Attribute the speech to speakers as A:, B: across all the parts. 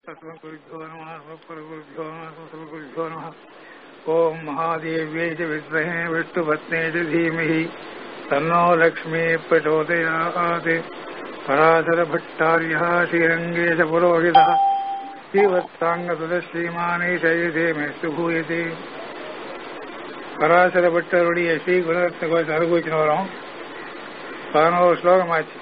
A: अस्मद्गुरुभ्यो नमः अस्मत्परगुरुभ्यो नमः अस्मत्गुरुभ्यो नमः ॐ महादेव्यै च विद्महे विष्णुपत्ने च धीमहि तन्नो लक्ष्मी प्रचोदयात् पराशरभट्टार्यः श्रीरङ्गेश पुरोहितः ஸ்ரீவத்சாங்கசுதஸ்ரீமானேஷயதே மேஸ்து பூயதே பராசர பட்டருடைய ஸ்ரீ குணரத்ன கோஷம் அனுபவிச்சுன்னு வரோம் பதினோரு ஸ்லோகம் ஆச்சு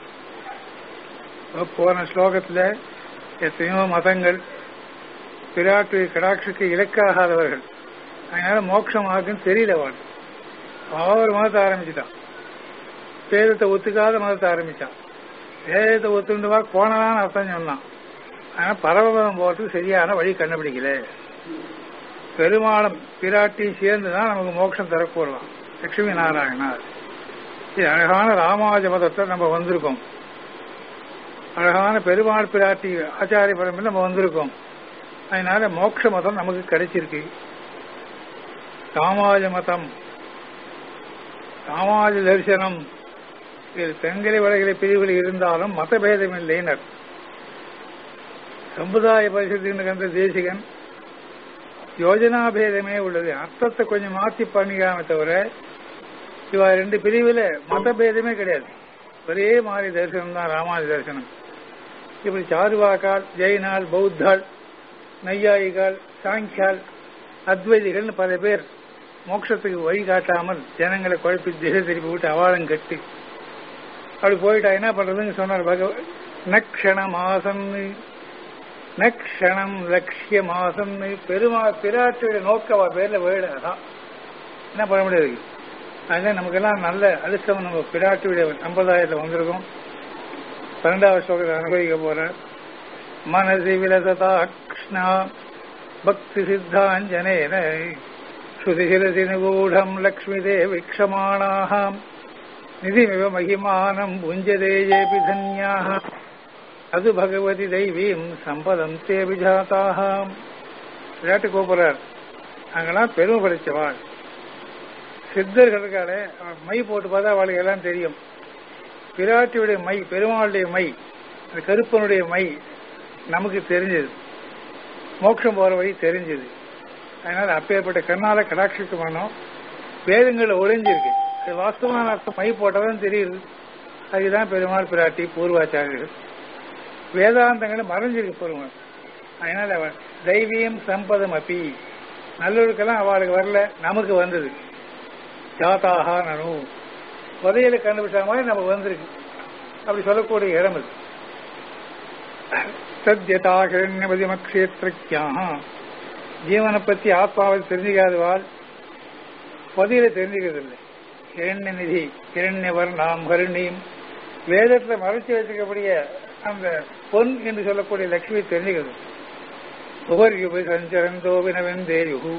A: போன ஸ்லோகத்துல எத்தனையோ மதங்கள் பிராட்டு கடாட்சிக்கு இலக்காகாதவர்கள் அதனால மோட்சம் ஆகுன்னு தெரியல அவன் அவர் மதத்தை ஆரம்பிச்சுட்டான் வேதத்தை ஒத்துக்காத மதத்தை ஆரம்பிச்சான் வேதத்தை ஒத்துண்டுவா கோணலான்னு அர்த்தம் சொன்னான் ஆனா பரமபதம் போறதுக்கு சரியான வழி கண்டுபிடிக்கல பெருமாளும் பிராட்டியும் சேர்ந்துதான் நமக்கு மோட்சம் தரக்கூடலாம் லட்சுமி நாராயணார் இது அழகான ராமாஜ மதத்தை நம்ம வந்திருக்கோம் அழகான பெருமாள் பிராட்டி ஆச்சாரிய பரம்பில் நம்ம வந்திருக்கோம் அதனால மோட்ச மதம் நமக்கு கிடைச்சிருக்கு சாமாஜ மதம் சாமாஜ தரிசனம் இதில் தெங்கலை வடகிலை பிரிவுகள் இருந்தாலும் மதபேதம் இல்லைனர் சமுதாய பரிசுத்தின் கந்த தேசிகன் யோஜனா பேதமே உள்ளது அர்த்தத்தை கொஞ்சம் மாற்றி பண்ணிக்காம தவிர இவா ரெண்டு பிரிவுல மத பேதமே கிடையாது ஒரே மாதிரி தரிசனம் தான் ராமாஜ தரிசனம் இப்படி சாருவாக்கால் ஜெயினால் பௌத்தாள் நையாயிகால் சாங்கியால் அத்வைதிகள்னு பல பேர் மோட்சத்துக்கு வழி காட்டாமல் ஜனங்களை குழப்பி திசை திருப்பி விட்டு அவாளம் கட்டி அப்படி போயிட்டா என்ன பண்றதுன்னு சொன்னார் பகவ நக்ஷண மாசம் நக்ஷணம் லட்சிய மாசம் பெருமா பிராட்டியோட நோக்கவா பேர்ல வேடு அதான் என்ன பண்ண முடியாது அதனால நமக்கெல்லாம் நல்ல அழுத்தம் நம்ம பிராட்டியுடைய சம்பிரதாயத்தில் வந்திருக்கோம் பன்னெண்டாவது ஸ்லோகத்தை அனுபவிக்க போற மனசி விலசதா கிருஷ்ணா பக்தி சித்தாஞ்சனேன ஸ்ருதிசிரசி நிகூடம் லக்ஷ்மி தேவி க்ஷமாணாம் நிதிமிவ மகிமானம் புஞ்சதேயேபி தன்யாக அது பகவதி தெய்வீம் சம்பதம் தே விஜாத்தாக விளையாட்டு கூப்பிடுறார் அங்கெல்லாம் பெருமை படைச்சவாள் சித்தர்களுக்கால மை போட்டு பார்த்தா அவளுக்கு எல்லாம் தெரியும் பிராட்டியுடைய மை பெருமாளுடைய மை அந்த கருப்பனுடைய மை நமக்கு தெரிஞ்சது மோட்சம் போற வழி தெரிஞ்சது அதனால அப்பேற்பட்ட கண்ணால கடாட்சிக்கு பண்ணோம் வேதங்கள் ஒளிஞ்சிருக்கு அது வாஸ்தவமான அர்த்தம் மை போட்டதான் தெரியுது அதுதான் பெருமாள் பிராட்டி பூர்வாச்சாரியர்கள் வேதாந்தங்களை மறைஞ்சிருக்கு பெருமாள் அதனால அவன் தெய்வீம் சம்பதம் அப்பி நல்லவருக்கெல்லாம் அவளுக்கு வரல நமக்கு வந்தது ஜாதாகா நனு புதையலை கண்டுபிடிச்ச மாதிரி நமக்கு வந்திருக்கு அப்படி சொல்லக்கூடிய இடம் அது சத்யதா கிரண்யபதி மக்ஷேத்திரக்கியாக ஜீவனை பத்தி ஆத்மாவை தெரிஞ்சுக்காதவாள் புதையலை தெரிஞ்சுக்கிறது இல்லை கிரண்ய நிதி கிரண்யவர் நாம் கருணியும் வேதத்துல மறைச்சு வச்சுக்கக்கூடிய அந்த பொன் என்று சொல்லக்கூடிய லட்சுமி தெரிஞ்சுக்கிறது உபரியுப சஞ்சரந்தோபினவெந்தேயுகு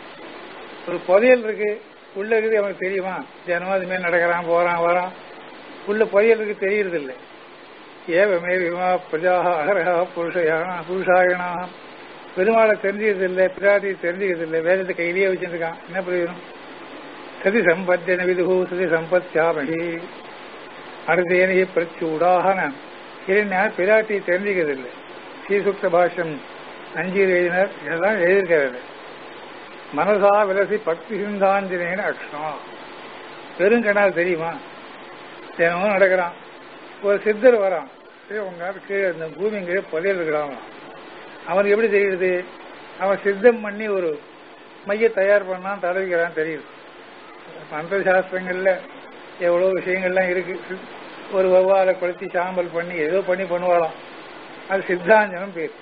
A: ஒரு புதையல் இருக்கு உள்ள இருக்குது அவனுக்கு தெரியுமா தினமும் அது மேல் நடக்கிறான் போறான் வரான் உள்ள புதையல் இருக்கு தெரியறது இல்லை ஏவமே விமா பிரஜாக அகரகா புருஷயானா புருஷாயனா பெருமாளை தெரிஞ்சுக்கிறது இல்லை பிராட்டி தெரிஞ்சுக்கிறது இல்லை வேதத்தை கையிலேயே வச்சிருக்கான் என்ன பிரயோஜனம் சதி சம்பத்தியன விதுகு சதி சம்பத்யாமகி அடுத்தேனையே பிரச்சூடாக இரண்யா பிராட்டி தெரிஞ்சுக்கிறது இல்லை ஸ்ரீசுக்த பாஷ்யம் அஞ்சு எழுதினர் இதெல்லாம் எழுதியிருக்கிறது மனசா விலசி பக்தி சிந்தாஞ்சனேன அக்ஷமா பெருங்கனால் தெரியுமா தினமும் நடக்கிறான் ஒரு சித்தர் வரான் உங்க கீழே இந்த பூமி கீழே புதையல் இருக்கிறான் அவனுக்கு எப்படி தெரியுது அவன் சித்தம் பண்ணி ஒரு மைய தயார் பண்ணான் தடவிக்கிறான் தெரியுது மந்திர சாஸ்திரங்கள்ல எவ்வளவு விஷயங்கள்லாம் இருக்கு ஒரு வவ்வாலை கொளுத்தி சாம்பல் பண்ணி ஏதோ பண்ணி பண்ணுவாளாம் அது சித்தாஞ்சனம் பேர்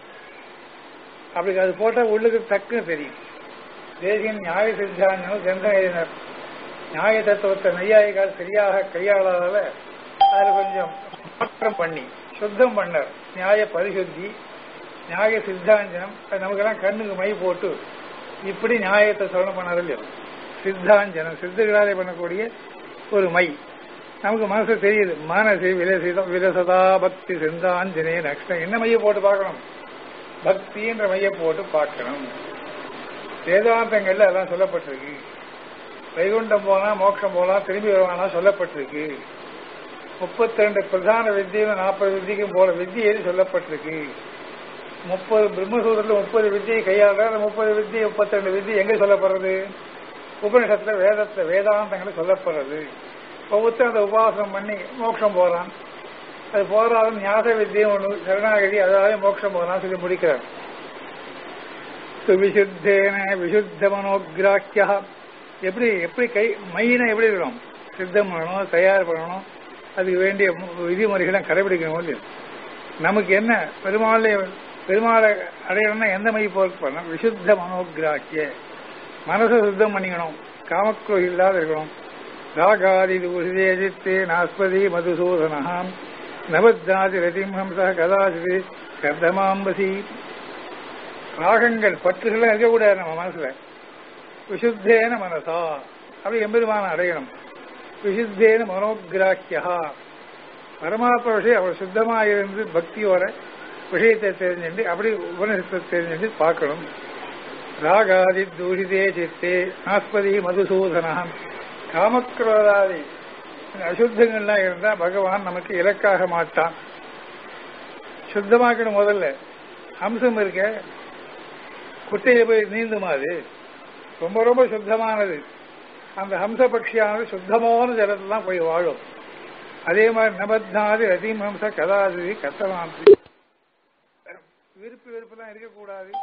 A: அப்படி அது போட்டா உள்ளுக்கு டக்குன்னு தெரியும் தேசியன் நியாய சித்தாஞ்சனம் கிரந்தம் எழுதினர் நியாய தத்துவத்தை நெய்யாயிகால் சரியாக கையாளாதால அதுல கொஞ்சம் மாற்றம் பண்ணி சுத்தம் பண்ணார் நியாய பரிசுத்தி நியாய சித்தாஞ்சனம் அது நமக்கெல்லாம் கண்ணுக்கு மை போட்டு இப்படி நியாயத்தை சொல்லணும் பண்ணாரு இல்லையோ சித்தாஞ்சனம் சித்தர்களாலே பண்ணக்கூடிய ஒரு மை நமக்கு மனசு தெரியுது மனசு விலசிதம் விலசதா பக்தி சிந்தாஞ்சனே நக்ஷம் என்ன மைய போட்டு பார்க்கணும் பக்தின்ற மைய போட்டு பார்க்கணும் வேதாந்தங்கள்ல அதான் சொல்லப்பட்டிருக்கு வைகுண்டம் போனா மோட்சம் போலாம் திரும்பி வருவானா சொல்லப்பட்டிருக்கு முப்பத்தி ரெண்டு பிரதான வித்தியும் நாற்பது வித்திக்கும் போல வித்தி எது சொல்லப்பட்டிருக்கு முப்பது பிரம்மசூத்திரத்தில் முப்பது வித்தியை கையாள அந்த முப்பது வித்தியை முப்பத்தி ரெண்டு வித்தி எங்க சொல்லப்படுறது உபனிஷத்துல வேதத்துல வேதாந்தங்களை சொல்லப்படுறது ஒவ்வொருத்தரும் அந்த உபாசனம் பண்ணி மோட்சம் போறான் அது போறாலும் ஞாச வித்தியம் ஒண்ணு சரணாகதி அதாவது மோட்சம் போறான் சொல்லி முடிக்கிறார் சுவிசுத்தேன விசுத்த மனோகிராக்கியா எப்படி எப்படி கை மையினை எப்படி இருக்கணும் சித்தம் பண்ணணும் தயார் பண்ணணும் அதுக்கு வேண்டிய விதிமுறைகளை கடைபிடிக்கணும் இல்லையா நமக்கு என்ன பெருமாளை பெருமாளை அடையணும்னா எந்த மை போக்கு பண்ணணும் விசுத்த மனோகிராக்கிய மனசை சுத்தம் பண்ணிக்கணும் காமக்குறை இல்லாத இருக்கணும் ராகாதி உசிதேஜித்தே நாஸ்பதி மதுசூதனாம் நவத்தாதி ரதிம்ஹம்ச கதாசிதி கர்தமாம்பசி ராகங்கள் பற்றுகள் இருக்கக்கூடாது நம்ம மனசுல விசுத்தேன மனசா அப்படி எம்பெருமான அடையணும் விசுத்தேன மனோகிராக்கியா பரமாத்ம விஷயம் அவர் சுத்தமாக இருந்து பக்தியோட விஷயத்தை தெரிஞ்சுட்டு அப்படி உபனிஷத்தை தெரிஞ்சுட்டு பார்க்கணும் ராகாதி தூஷிதே சித்தே நாஸ்பதி மதுசூதனம் காமக்ரோதாதி அசுத்தங்கள்லாம் இருந்தா பகவான் நமக்கு இலக்காக மாட்டான் சுத்தமாக்கணும் முதல்ல அம்சம் இருக்க குட்டையில போய் நீந்துமா அது ரொம்ப ரொம்ப சுத்தமானது அந்த ஹம்ச பட்சியானது சுத்தமான ஜலத்துல தான் போய் வாழும் அதே மாதிரி நபத்னாதி ரதீம் ஹம்ச கதாதி கத்தமாந்தி விருப்பு வெறுப்புலாம் இருக்கக்கூடாது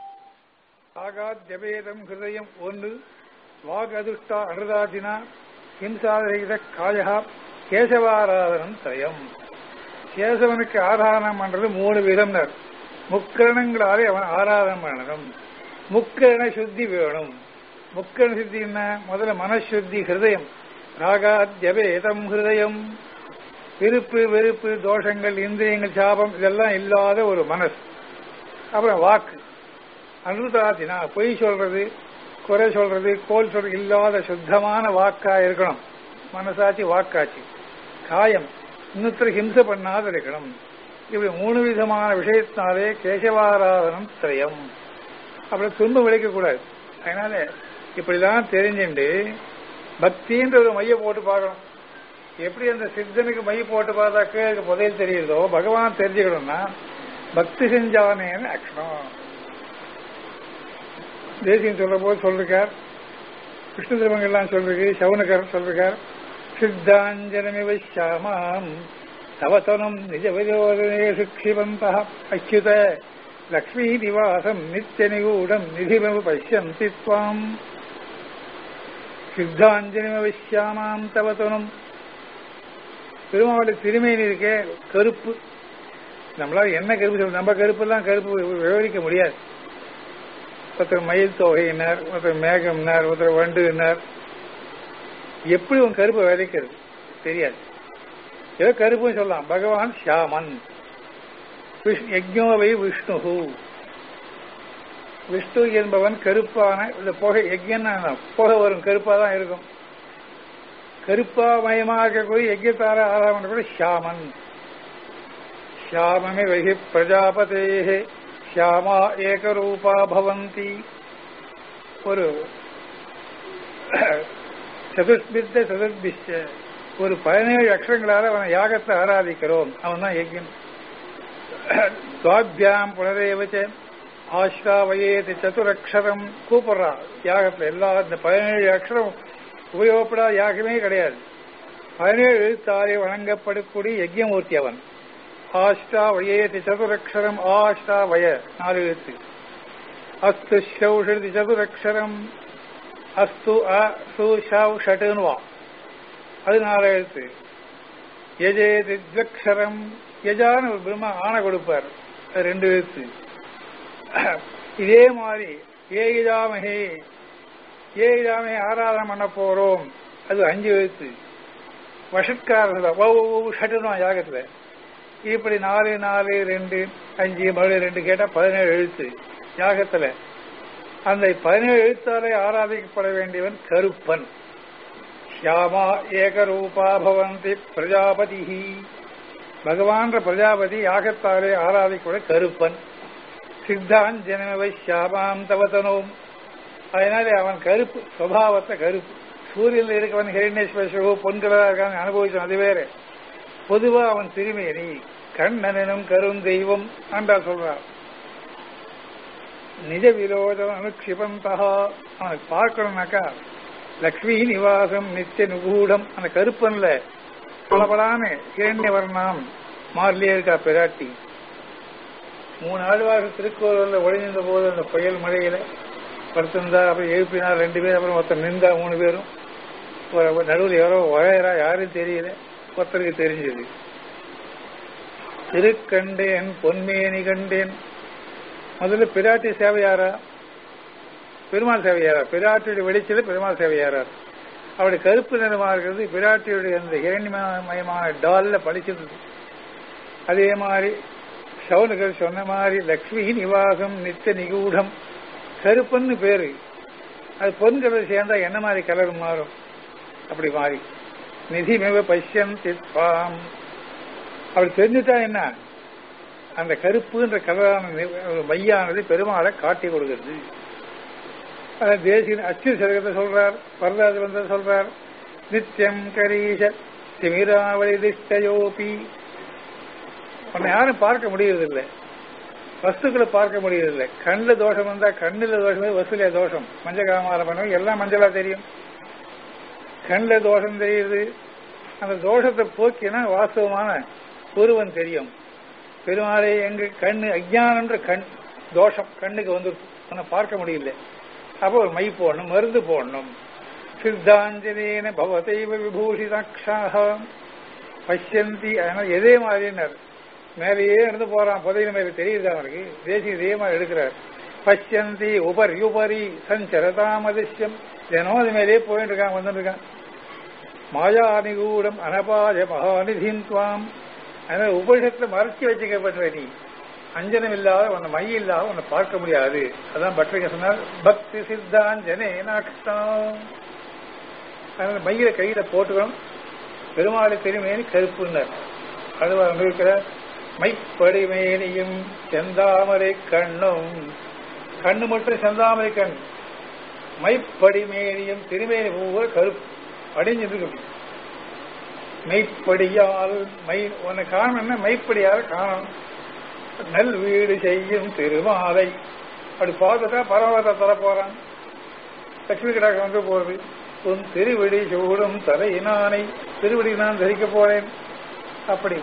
A: ஆகாத் ஜபேதம் ஹிருதயம் ஒன்று வாக் அதிருஷ்டா அனுதாதினா ஹிம்சாரகித காயா கேசவாராதனம் திரயம் கேசவனுக்கு ஆராதனம் பண்றது மூணு விதம்னர் முக்கரணங்களாலே அவன் ஆராதனம் பண்ணணும் முக்கரண சுத்தி வேணும் முக்கரண சுத்தி என்ன முதல்ல மனசுத்தி ஹிருதயம் ராகாத் ஜபேதம் ஹிருதயம் விருப்பு வெறுப்பு தோஷங்கள் இந்திரியங்கள் சாபம் இதெல்லாம் இல்லாத ஒரு மனசு அப்புறம் வாக்கு அனுதாதினா பொய் சொல்றது குறை சொல்றது கோல் சொல்றது இல்லாத சுத்தமான வாக்கா இருக்கணும் மனசாட்சி வாக்காட்சி காயம் இன்னொருத்தர் ஹிம்சை பண்ணாத இருக்கணும் இப்படி மூணு விதமான விஷயத்தினாலே கேசவாராதனம் திரயம் அப்படி துன்பம் விளைக்கக்கூடாது அதனால இப்படிலாம் தெரிஞ்சுண்டு பக்தின்ற ஒரு மைய போட்டு பார்க்கணும் எப்படி அந்த சித்தனுக்கு மை போட்டு பார்த்தா கீழே புதையல் தெரியுதோ பகவான் தெரிஞ்சுக்கணும்னா பக்தி செஞ்சானேன்னு அக்ஷணம் தேசியம் சொல்ற போது சொல்லிருக்கார் விஷ்ணு திருமங்கள்லாம் சொல்லிருக்கு சவுனகர் சொல்லிருக்கார் சித்தாஞ்சனமிவ ஷாமாம் தவத்தனம் நிஜ விரோதனே சுக்ஷிவந்த அச்சுத லக்ஷ்மீ நிவாசம் நித்திய நிகூடம் நிதிமவு பசியந்தி துவாம் சித்தாஞ்சனிம ஷாமாம் தவத்தனம் பெருமாவுடைய திருமையில் இருக்க கருப்பு நம்மளால என்ன கருப்பு சொல்ல நம்ம கருப்பெல்லாம் கருப்பு விவரிக்க முடியாது ஒருத்தர் மயில் தொகையினர் ஒருத்தர் மேகம்னார் ஒருத்தர் வண்டுனார் எப்படி உன் கருப்பை விதைக்கிறது தெரியாது ஏதோ கருப்புன்னு சொல்லலாம் பகவான் ஷாமன் யஜ்னோவை விஷ்ணு விஷ்ணு என்பவன் கருப்பான இந்த புகை யஜ்யன்னா புகை வரும் கருப்பா தான் இருக்கும் கருப்பா மயமாக இருக்கக்கூடிய யஜ்யத்தார ஆராமன் கூட ஷாமன் ஷாமமே வகி பிரஜாபதே ஷியாமா ஏகரூபா பவந்தி ஒரு சதுர்பித்த சதுர்பிஷ ஒரு பதினேழு அக்ஷரங்களால அவனை யாகத்தை ஆராதிக்கிறோம் அவன் தான் யஜ்யம் துவாபியாம் புனரேவச்ச ஆஷ்ராவயேதி சதுரக்ஷரம் கூப்பிடுறா யாகத்துல எல்லா இந்த பதினேழு அக்ஷரம் உபயோகப்படாத யாகமே கிடையாது பதினேழு எழுத்தாலே வணங்கப்படக்கூடிய யஜ்யமூர்த்தி அவன் ஆஷ்டா வயேதி சதுரக்ஷரம் ஆஷ்டா வய நாலு எழுத்து அஸ்து ஷௌஷதி சதுரக்ஷரம் அஸ்து அ சு ஷவ் ஷட்டுன்னு வா அது நாலு எழுத்து யஜேதி திவக்ஷரம் யஜான்னு ஒரு பிரம்மா ஆணை கொடுப்பார் அது ரெண்டு எழுத்து இதே மாதிரி ஏகிதாமகே ஏகிதாமகே ஆராதனை பண்ண போறோம் அது அஞ்சு எழுத்து வஷட்காரர்கள் ஓ ஷட்டுன்னு யாகத்துல இப்படி நாலு நாலு ரெண்டு அஞ்சு மறுபடியும் ரெண்டு கேட்டா பதினேழு எழுத்து யாகத்துல அந்த பதினேழு எழுத்தாலே ஆராதிக்கப்பட வேண்டியவன் கருப்பன் ஷியாமா ஏகரூபா பவந்தி பிரஜாபதி பகவான்ற பிரஜாபதி யாகத்தாலே ஆராதிக்கூட கருப்பன் சித்தான் ஜனவை ஷியாமாம் தவத்தனோம் அதனாலே அவன் கருப்பு சுவாவத்தை கருப்பு சூரியனில் இருக்கவன் ஹிரண்யஸ்வசோ பொன்களா இருக்கான்னு அனுபவிச்சோம் அது வேற பொதுவா அவன் திருமேனி கண்ணனும் கரும் தெய்வம் ஆண்டா சொல்றான் நிஜ விரோதம் அனுக்ஷிபந்தா அவனுக்கு பார்க்கணும்னாக்கா லக்ஷ்மி நிவாசம் நித்திய நுகூடம் அந்த கருப்பன்ல பலபலான இரண்ய வர்ணாம் மாறிலே இருக்கா பிராட்டி மூணு ஆழ்வார்கள் திருக்கோவிலில் ஒளிஞ்சிருந்த போது அந்த புயல் மழையில படுத்திருந்தா அப்புறம் எழுப்பினார் ரெண்டு பேர் அப்புறம் ஒருத்தர் நின்றா மூணு பேரும் ஒரு நடுவில் யாரோ உழையரா யாரும் தெரியல ஒருத்தருக்கு தெரிஞ்சது திருக்கண்டேன் பொன்மேனி கண்டேன் முதல்ல பிராட்டி சேவையாரா பெருமாள் சேவையாரா பிராட்டியுடைய வெளிச்சல பெருமாள் சேவையாரார் அவருடைய கருப்பு நிறமா இருக்கிறது பிராட்டியுடைய அந்த இரண்யமயமான டால்ல பழிச்சிருந்தது அதே மாதிரி சவுனகர் சொன்ன மாதிரி லக்ஷ்மி நிவாசம் நித்திய நிகூடம் கருப்புன்னு பேரு அது பொன் கலர் சேர்ந்தா என்ன மாதிரி கலர் மாறும் அப்படி மாறி நிதிமிவ பஷ்யம் திப்பாம் அப்படி தெரிஞ்சுட்டா என்ன அந்த கருப்புன்ற கலரான மையானது பெருமாளை காட்டி கொடுக்கிறது தேசிய அச்சு சதகத்தை சொல்றார் வரலாறு வந்த சொல்றார் நித்தியம் கரீஷ திமிராவளி திஷ்டயோபி உன்னை யாரும் பார்க்க முடியறதில்லை வஸ்துக்களை பார்க்க முடியறதில்லை கண்ணில் தோஷம் வந்தா கண்ணில் தோஷம் வசூலிய தோஷம் மஞ்சள் காமாரம் பண்ணுவோம் எல்லாம் மஞ்சளா தெரியும் கண்ணில் தோஷம் தெரியுது அந்த தோஷத்தை போக்கினா வாஸ்தவமான ஒருவன் தெரியும் பெருமாளை எங்க கண்ணு அஜானன்ற கண் தோஷம் கண்ணுக்கு வந்து உன்னை பார்க்க முடியல அப்போ ஒரு மை போடணும் மருந்து போடணும் சித்தாஞ்சலின பவதைவ விபூஷிதாட்சாக பஷ்யந்தி அதனால எதே மாதிரினார் மேலேயே இருந்து போறான் புதையில மேல தெரியுது அவனுக்கு தேசிய இதே மாதிரி எடுக்கிறார் பஷ்யந்தி உபர் யுபரி சஞ்சரதாம் அதிர்ஷ்யம் தினம் அது மேலேயே போயிட்டு இருக்கான் வந்துட்டு இருக்கான் மாயா நிகூடம் அனபாய மகாநிதின் துவாம் அதனால உபனிஷத்துல மறைச்சி வச்சுக்கப்பட்ட நீ அஞ்சனம் இல்லாத உன்னை மை இல்லாத உன்னை பார்க்க முடியாது அதான் பட்ரிக சொன்னார் பக்தி சித்தாஞ்சனே நாட்டம் அதனால மையில கையில போட்டுக்கணும் பெருமாளை திருமேனி கருப்புன்னர் அது இருக்கிற மைப்படிமேனியும் செந்தாமரை கண்ணும் கண்ணு மட்டும் செந்தாமரை கண் மைப்படிமேனியும் திருமேனி பூவ கருப்பு அடிஞ்சிருக்கு மெய்ப்படியால் மை உன்னை காணணும்னா மெய்ப்படியால் காணணும் நல் வீடு செய்யும் திருமாலை அப்படி பார்த்துட்டா பரவாயில்ல தர போறான் லட்சுமி கடாக வந்து போறது உன் திருவிடி சூடும் தலையினானை திருவிடி நான் தரிக்க போறேன் அப்படி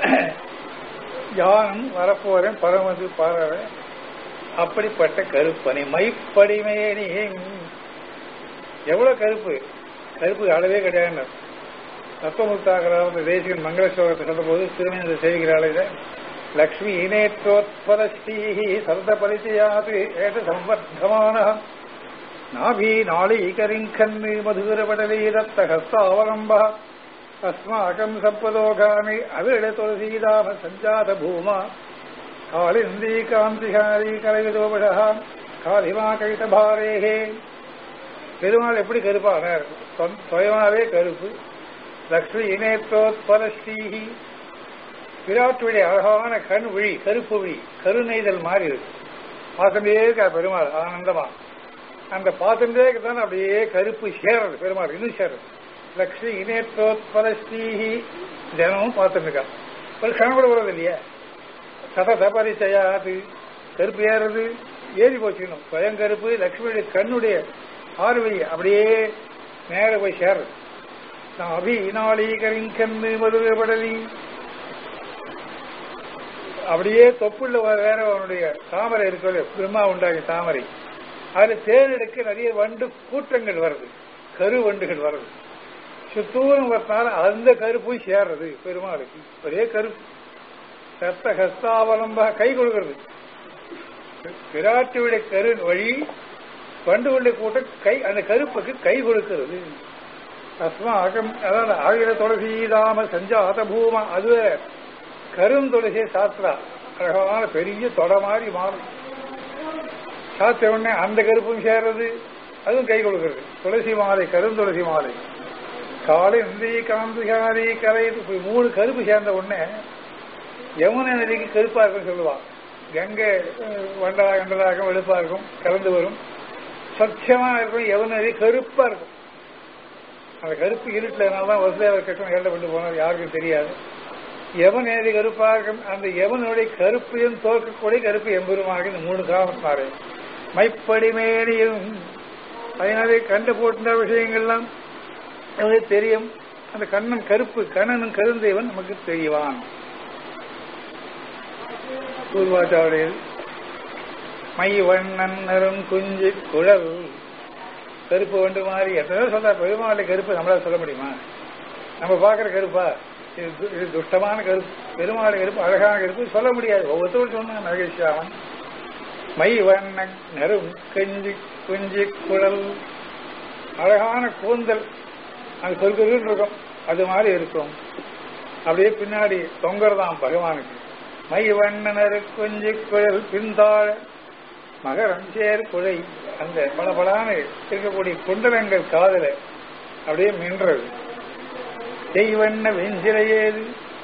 A: யானும் வரப்போறேன் பரமது பாடுறேன் அப்படிப்பட்ட கருப்பனை மைப்படிமையேனி எவ்வளவு கருப்பு கருப்பு அளவே கிடையாது தத்துவமுக்தாகிறார் தேசிகன் மங்கள ஸ்லோகத்தை சொல்லும் போது திருமணத்தை செய்கிறாள் இதை லக்ஷ்மி நேற்றோத்பலஸ்ரீஹி சர்த பரிச்சயாது ஏத சம்வர்த்தமான நாபி நாளீகரிங்கன்னு மதுரபடலீ தத்த ஹஸ்தாவலம்ப அஸ்மாக்கம் சப்பதோகாமி அவிட துளசீதாம சஞ்சாத பூமா காளிந்தி காந்திகாரி கலைவிதோபடா காளிமா கைதபாரேகே பெருமாள் எப்படி கருப்பானார் சுயமாவே கருப்பு லக்ஷ்மி இணைத்தோத்பலஸ்ரீஹி விராட்டுடைய அழகான கண் விழி கருப்பு விழி கருநெய்தல் மாறி இருக்கு பார்த்துட்டே இருக்கா பெருமாள் ஆனந்தமா அந்த பார்த்துட்டே தான் அப்படியே கருப்பு சேரது பெருமாள் இன்னும் சேரது லக்ஷ்மி இணைத்தோத்பலஸ்ரீஹி தினமும் பார்த்துட்டு இருக்கா ஒரு கணம் கூட வருவது இல்லையா சத தபரிச்சயாது கருப்பு ஏறது ஏறி போச்சுக்கணும் சுயம் கருப்பு லக்ஷ்மியுடைய கண்ணுடைய பார்வை அப்படியே நேர போய் சேருது நான் அபிநாளீகரின் கண்ணு மதுரபடலி அப்படியே தொப்புள்ள வேற அவனுடைய தாமரை இருக்கிறது பிரம்மா உண்டாகிய தாமரை அதுல தேனெடுக்க நிறைய வண்டு கூட்டங்கள் வருது கரு வண்டுகள் வருது சுத்தூரம் வரனால அந்த கருப்பும் சேர்றது பெருமாளுக்கு ஒரே கருப்பு சத்த ஹஸ்தாவலம்பா கை கொடுக்கிறது பிராட்டியுடைய கரு வழி வண்டுகளுடைய கூட்டம் கை அந்த கருப்புக்கு கை கொடுக்கிறது அஸ்மாகம் அதாவது ஆகிற துளசீதாம சஞ்சாத பூமா அது கருந்துளசியை சாத்திரா அழகான பெரிய தொட மாதிரி மாறும் சாத்திர உடனே அந்த கருப்பும் சேர்றது அதுவும் கை கொடுக்கிறது துளசி மாலை கருந்துளசி மாலை காலை இந்தி காந்திகாரி கரை இப்படி மூணு கருப்பு சேர்ந்த உடனே யமுனை நதிக்கு கருப்பா இருக்குன்னு சொல்லுவா கங்கை வண்டலா கண்டலாக வெளுப்பா இருக்கும் கலந்து வரும் சத்தியமா இருக்கும் யமுனை நதி கருப்பா இருக்கும் அந்த கருப்பு இருட்டுலனால்தான் வசுதேவர் கட்டம் எழுதப்பட்டு போனது யாருக்கும் தெரியாது எவன் ஏதி கருப்பாக அந்த எவனுடைய கருப்பையும் தோற்கக்கூடிய கருப்பு எம்பெருமாக இந்த மூணு காரணத்தாரு மைப்படி மேனியும் அதனாலே கண்டு போட்ட விஷயங்கள்லாம் நமக்கு தெரியும் அந்த கண்ணன் கருப்பு கண்ணனும் கருந்தேவன் நமக்கு தெரியவான் பூர்வாச்சாவுடைய மை வண்ணன் நரும் குஞ்சு குழல் கருப்பு வண்டு மாதிரி எத்தனையோ சொல்ற பெருமாளுடைய கருப்பு நம்மளால சொல்ல முடியுமா நம்ம பாக்குற கருப்பா இது து- இது துஷ்டமான கருப்பு பெருமாளுடைய கருப்பு அழகான கருப்பு சொல்ல முடியாது ஒவ்வொருத்தரும் சொன்னாங்க மகேஷாவன் மை வண்ணன் நரும் கஞ்சி குஞ்சு குழல் அழகான கூந்தல் அது சொற்கிறது இருக்கும் அது மாதிரி இருக்கும் அப்படியே பின்னாடி தொங்கறதாம் பகவானுக்கு மை வண்ணனர் கொஞ்சி குழல் பின்தாழ மகரம் சேர் குழை அந்த பளபளான இருக்கக்கூடிய குண்டலங்கள் காதல அப்படியே மின்றது செய்வண்ண வெஞ்சிலையேது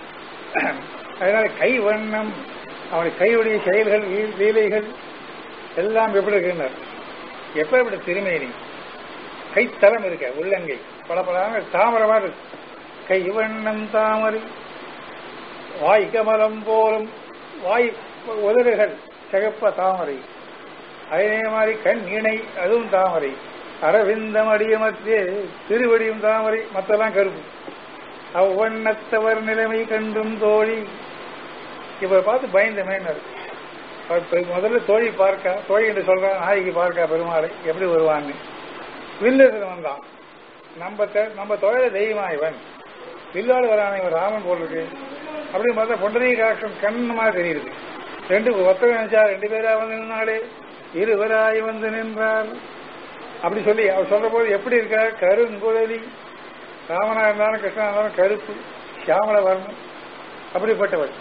A: அதனால கை வண்ணம் அவனுடைய கையுடைய செயல்கள் லீ- லீலைகள் எல்லாம் எப்படி இருக்கின்றன எப்ப இப்படி திருமேனி கைத்தலம் இருக்க உள்ளங்கை பளபளான தாமரமா இருக்கு கை வண்ணம் தாமரை வாய் கமலம் போலும் வாய் உதடுகள் சிகப்ப தாமரை அதே மாதிரி கண் இணை அதுவும் தாமரை அரவிந்தம் அடியமத்தே திருவடியும் தாமரை மத்தெல்லாம் கருப்பு அவ்வண்ணத்தவர் நிலைமை கண்டும் தோழி இவரை பார்த்து பயந்த மேனர் முதல்ல தோழி பார்க்க தோழி என்று சொல்றான் நாய்க்கு பார்க்க பெருமாளை எப்படி வருவான்னு வில்லு வந்தான் நம்ம தெ- நம்ம தொழில தெய்வமா இவன் வில்லாடு வரான இவன் ராமன் போல் இருக்கு அப்படின்னு பார்த்தா பொண்டரீ காட்சம் கண்ணமா தெரியுது ரெண்டு ஒத்த நினைச்சா ரெண்டு பேரா வந்து நின்னாலே இருவராய் வந்து நின்றார் அப்படி சொல்லி அவர் சொல்ற போது எப்படி இருக்கா கருங்குழலி ராமனா இருந்தாலும் கிருஷ்ணா இருந்தாலும் கருப்பு சியாமல வர்ணம் அப்படிப்பட்டவர்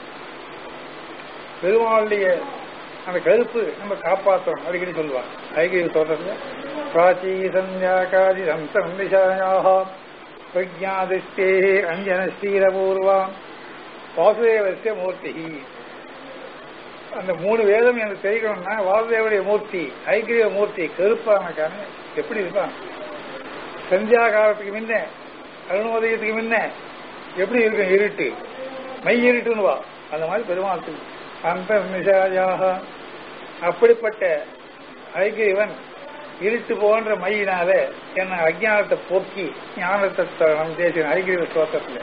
A: பெருமாளுடைய அந்த கருப்பு நம்ம காப்பாற்றணும் அடிக்கடி சொல்லுவாங்க ஐகிரி சொல்றதுல பிராச்சி சந்தியா காதி சந்தம் நிஷாயாக பிரஜாதிஷ்டே அஞ்சன ஸ்ரீரபூர்வாம் வாசுதேவசிய மூர்த்தி அந்த மூணு வேதம் எனக்கு தெரியணும்னா வாசுதேவனுடைய மூர்த்தி ஐக்கிரிய மூர்த்தி கருப்பானக்கான எப்படி இருப்பான் சந்தியா காலத்துக்கு முன்ன அருணோதயத்துக்கு முன்ன எப்படி இருக்கும் இருட்டு மை இருட்டுன்னு வா அந்த மாதிரி பெருமாள் அந்த நிஷாயாக அப்படிப்பட்ட ஐக்கியவன் இருட்டு போன்ற மையினால என்ன அஜானத்தை போக்கி ஞானத்தை நம் தேசிய ஐக்கிய ஸ்தோத்திரத்தில்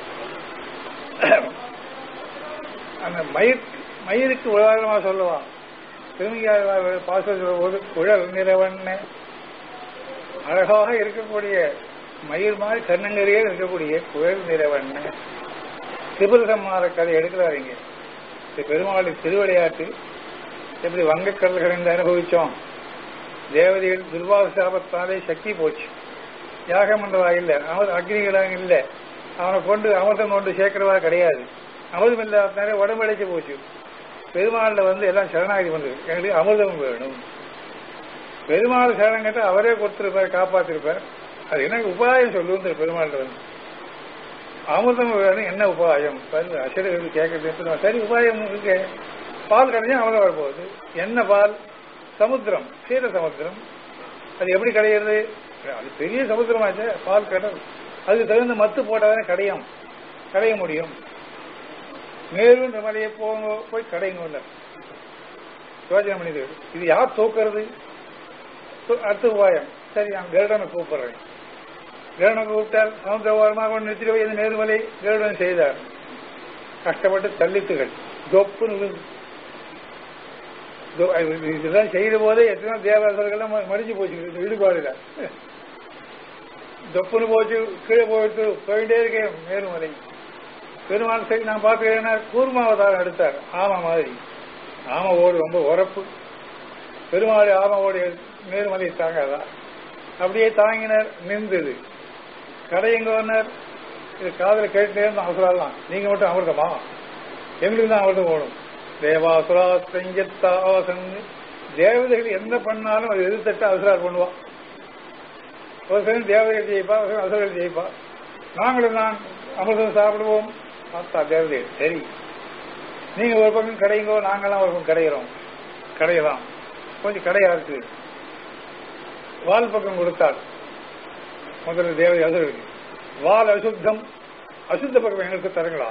A: அந்த மயிர் மயிருக்கு உதாரணமா சொல்லுவான் திருமிகார பாசம் சொல்லும்போது குழல் நிறவண்ண அழகாக இருக்கக்கூடிய மயிர் மாதிரி கண்ணங்கரையே இருக்கக்கூடிய குழல் நிறவண்ண திபுரசம்மார கதை எடுக்கிறார் இங்க இது பெருமாளின் திருவிளையாட்டு எப்படி வங்கக்கடல் கடைந்து அனுபவிச்சோம் தேவதைகள் துர்வாக சாபத்தாலே சக்தி போச்சு யாகம் பண்றவா இல்ல அமர் அக்னிகளாக இல்ல அவனை கொண்டு அமிர்தம் கொண்டு சேர்க்கிறவா கிடையாது அமிர்தம் இல்லாதனால உடம்பு அடைச்சு போச்சு பெருமாள்ல வந்து எல்லாம் சரணாகி வந்தது எங்களுக்கு அமிர்தம் வேணும் பெருமாள் சரணம் கேட்டா அவரே கொடுத்திருப்பார் காப்பாத்திருப்பார் அது என்ன உபாயம் சொல்லுங்க பெருமாள்கிட்ட வந்து அமிர்தம் வேணும் என்ன உபாயம் பாருங்க அசடுகளுக்கு கேட்கறது சரி உபாயம் இருக்கு பால் கிடைச்சா அமிர்தம் வரப்போகுது என்ன பால் சமுத்திரம் சீர சமுத்திரம் அது எப்படி கிடைக்கிறது அது பெரிய சமுத்திரமாச்சு பால் கடல் அதுக்கு தகுந்த மத்து போட்டாதானே கடையும் கடைய முடியும் மேலுன்ற மலையை போங்க போய் கடைங்க யோஜனை பண்ணிது இது யார் தூக்குறது து- அடுத்த உபாயம் சரி நான் கருடனை கூப்பிடுறேன் கருடனை கூப்பிட்டால் சமுத்திர ஓரமாக கொண்டு நிறுத்திட்டு போய் இந்த நேர்மலை கருடன் செய்தார் கஷ்டப்பட்டு தள்ளித்துகள் தொப்புன்னு விழுந்து இதோ, இது- இதெல்லாம் செய்த போதே எத்தனை தேவதாசர்கள்லாம் ம- மடிஞ்சு போச்சு இந்த ஈடுபாடுல தொப்புன்னு போச்சு கீழே போயிட்டு போயிட்டே இருக்கேன் மேருமலை பெருமாள் சரி நான் பார்க்கிறேன்னா கூர்மாவதாரம் எடுத்தார் ஆமா மாதிரி ஆம ஓடு ரொம்ப உரப்பு பெருமாள் ஆம ஓடு மேருமலை தாங்காதா அப்படியே தாங்கினார் நின்றது கடையங்கோனர் இது காதல கேட்டுட்டே இருந்தோம் அவசரம் நீங்க மட்டும் அமிர்தமா எங்களுக்கு தான் அமிர்தம் ஓடும் தேவாசுரா செஞ்சத்தாசன் தேவதைகள் என்ன பண்ணாலும் அது எதிர்த்தட்டு அவசரம் பண்ணுவான் ஒரு சிலர் தேவதைகள் ஜெயிப்பா ஒரு சிலர் அசுரர்கள் ஜெயிப்பா நாங்களும் தான் அமிர்தம் சாப்பிடுவோம் பார்த்தா தேவதைகள் சரி நீங்க ஒரு பக்கம் கடைங்கோ நாங்கெல்லாம் ஒரு பக்கம் கடையிறோம் கடையலாம் கொஞ்சம் கடையா இருக்கு வால் பக்கம் கொடுத்தார் முதல்ல தேவதை அசுரருக்கு வால் அசுத்தம் அசுத்த பக்கம் எங்களுக்கு தருங்களா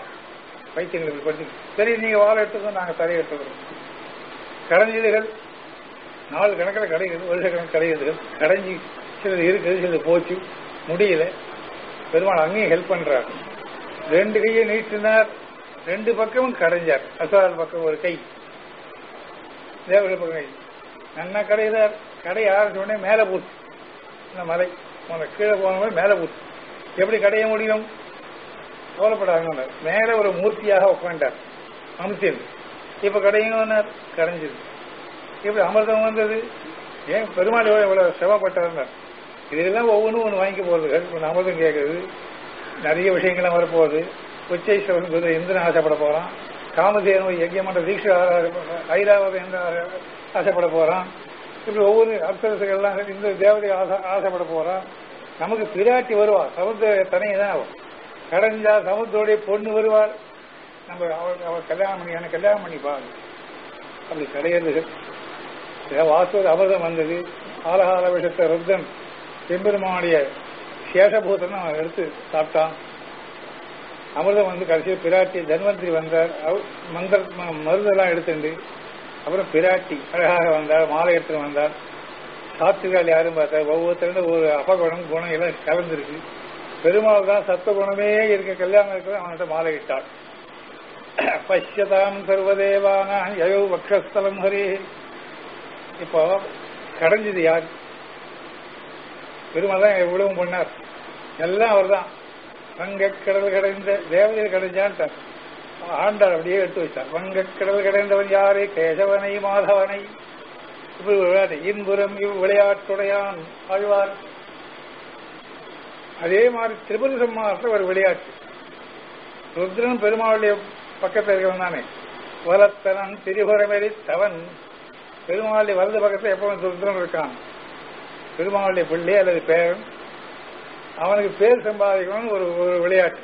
A: பைத்தியங்களுக்கு படிச்சு சரி நீங்க வாழை எடுத்துக்கோ நாங்க தரையை எடுத்துக்கிறோம் கடைஞ்சீடுகள் நாலு கணக்கில் கிடைக்குது வருஷ கணக்கு கிடைக்குது கடைஞ்சி சிலது இருக்குது சிலது போச்சு முடியல பெருமாள் அங்கேயும் ஹெல்ப் பண்றார் ரெண்டு கையை நீட்டினார் ரெண்டு பக்கமும் கடைஞ்சார் அசுரால் பக்கம் ஒரு கை தேவர்கள் பக்கம் கை நன்னா கடைதார் கடை ஆரம்பிச்ச உடனே மேலே போச்சு இந்த மலை உனக்கு கீழே போன மேலே போச்சு எப்படி கடைய முடியும் கவலைப்படாங்க மேலே ஒரு மூர்த்தியாக உட்காண்டார் அமிர்தம் இப்ப கடையினார் கடைஞ்சது இப்படி அமிர்தம் வந்தது ஏன் பெருமாள் எவ்வளவு இவ்வளவு சிரமப்பட்டார் இதெல்லாம் ஒவ்வொன்றும் ஒன்று வாங்கிக்க போறது இப்போ அமிர்தம் கேட்குது நிறைய விஷயங்கள்லாம் வரப்போகுது உச்சை சிவன் குதிரை இந்திரன் ஆசைப்பட போறான் காமதேனு யஜ்யமன்ற தீட்சை ஐராவத எந்த ஆசைப்பட போறான் இப்படி ஒவ்வொரு அப்சரசுகள்லாம் இந்த தேவதை ஆசை ஆசைப்பட போறான் நமக்கு பிராட்டி வருவா சமுத்திர தனியை தான் அவள் கடைஞ்சா சமுத்திரோடைய பொண்ணு வருவாள் நம்ம அவள் அவள் கல்யாணம் பண்ணி எனக்கு கல்யாணம் பண்ணிப்பாங்க அப்படி கிடையாது வாசுவது அபதம் வந்தது ஆலகால விஷத்தை ருத்தன் செம்பெருமானுடைய சேஷபூதன் அவன் எடுத்து சாப்பிட்டான் அமிர்தம் வந்து கடைசியில் பிராட்டி தன்வந்திரி வந்தார் மந்திர மருந்தெல்லாம் எடுத்துண்டு அப்புறம் பிராட்டி அழகாக வந்தார் மாலை எடுத்து வந்தார் சாத்துக்கால் யாரும் பார்த்தார் ஒவ்வொருத்தரும் ஒரு அபகுணம் குணம் எல்லாம் கலந்துருக்கு பெருமாள் தான் சத்த குணமே இருக்க கல்யாணம் இருக்கிற அவன்கிட்ட மாலை இட்டாள் பஷ்யதாம் சர்வதேவான யயோ வக்ஷஸ்தலம் ஹரே இப்போ கடைஞ்சது யார் பெருமாள் தான் எவ்வளவு பண்ணார் எல்லாம் அவர் தான் வங்கக்கடல் கடைந்த தேவதையில் கடைஞ்சான்ட்டார் ஆண்டார் அப்படியே எடுத்து வச்சார் வங்கக்கடல் கடைந்தவன் யாரு கேசவனை மாதவனை இப்படி ஒரு விளையாட்டு இன்புறம் இவ் விளையாட்டுடையான் ஆழ்வார் அதே மாதிரி திரிபுர சம்மாரத்தில் ஒரு விளையாட்டு ருத்ரன் பெருமாளுடைய பக்கத்தில் இருக்கவன் தானே வலத்தனன் திரிபுரமெறி தவன் பெருமாளுடைய வலது பக்கத்தில் எப்பவும் ருத்ரன் இருக்கான் பெருமாளுடைய பிள்ளை அல்லது பேரன் அவனுக்கு பேர் சம்பாதிக்கணும்னு ஒரு ஒரு விளையாட்டு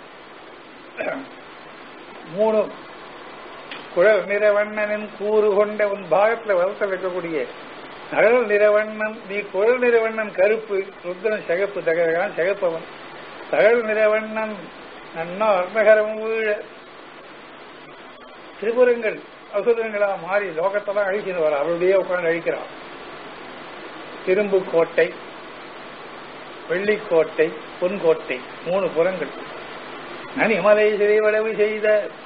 A: மூணு குழல் நிறவண்ணனின் கூறு கொண்ட உன் பாகத்துல வளர்த்த வைக்கக்கூடிய நகல் நிறவண்ணன் நீ குழல் நிறவண்ணன் கருப்பு ருத்ரன் சிகப்பு தகரகான் சிகப்பவன் தகல் நிறவண்ணன் நன்னா அர்ணகரம் வீழ திரிபுரங்கள் அசுரங்களா மாறி லோகத்தெல்லாம் அழிக்கணும் வர அவருடைய உட்கார்ந்து அழிக்கிறான் திரும்பு கோட்டை வெள்ளிக்கோட்டை பொன்கோட்டை மூணு புறங்கள் நனிமலை சிறைவளவு செய்த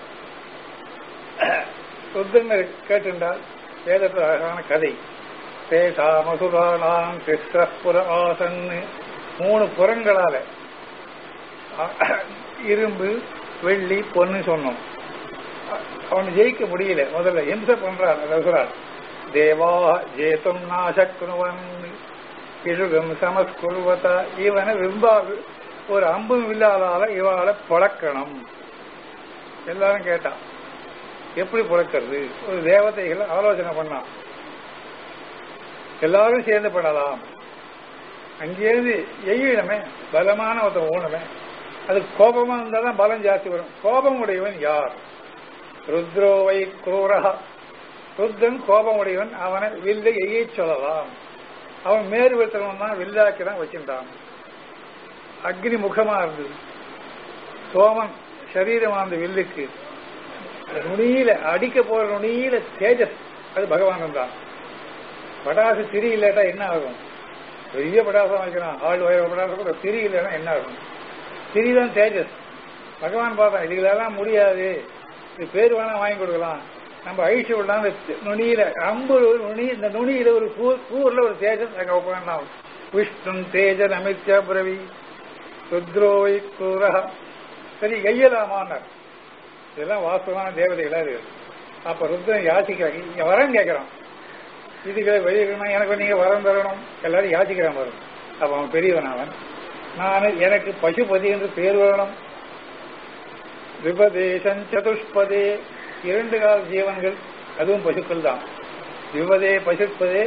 A: ருத்ரனர் கேட்டிருந்தால் வேதத்தில் அழகான கதை தேசாமசுரானாம் கிருஷ்ணபுர ஆசன் மூணு புறங்களால இரும்பு வெள்ளி பொண்ணு சொன்னோம் அவன் ஜெயிக்க முடியல முதல்ல எந்த பண்றான் ரகுரால் தேவா ஜேதம் நாசக்குனுவன் கிழுகம் சமஸ்குருவதா இவனை விரும்பாது ஒரு அம்பும் இல்லாதால இவாளை புழக்கணும் எல்லாரும் கேட்டான் எப்படி புழக்கிறது ஒரு தேவதைகள் ஆலோசனை பண்ணான் எல்லாரும் சேர்ந்து பண்ணலாம் அங்கேருந்து எய்யிடமே பலமான ஒருத்தன் ஊனமே அது கோபமா இருந்தாதான் பலம் ஜாஸ்தி வரும் கோபம் உடையவன் யார் ருத்ரோவை குரூரா ருத்ரன் கோபம் உடையவன் அவனை வில்லை எய்ய சொல்லலாம் அவன் மேறு வைத்தவன் தான் வில்லாக்கி தான் வச்சிருந்தான் அக்னி முகமா இருந்தது சோமன் சரீரமா அந்த வில்லுக்கு நுனியில அடிக்க போற நுனியில தேஜஸ் அது பகவான் தான் படாசு திரி இல்லாட்டா என்ன ஆகும் பெரிய படாசம் வைக்கிறான் ஆள் வயிறு படாசம் கூட திரி இல்லைன்னா என்ன ஆகும் திரி தான் தேஜஸ் பகவான் பார்த்தா இதுகளெல்லாம் முடியாது இது பேர் வேணா வாங்கி கொடுக்கலாம் நம்ம அழிச்சு விடலாம் இந்த நுனியில அம்பு ஒரு நுனி இந்த நுனியில ஒரு கூர்ல ஒரு தேஜஸ் அங்க உட்காந்து விஷ்ணு தேஜன் அமித்யா புரவி ருத்ரோவை குரஹ சரி கையலாமான்னார் இதெல்லாம் வாஸ்தவமான தேவதைகளா இருக்கு அப்ப ருத்ரன் யாசிக்கிறாங்க இங்க வரம் கேட்கிறான் இதுகளை வெளியிடணும் எனக்கு நீங்க வரம் தரணும் எல்லாரும் யாசிக்கிறான் வரும் அப்ப அவன் பெரியவன் அவன் நான் எனக்கு பசுபதி என்று பேர் வரணும் விபதேசன் சதுஷ்பதே இரண்டு கால ஜீவன்கள் அதுவும் பசுக்கள் தான் விபதே பசுப்பதே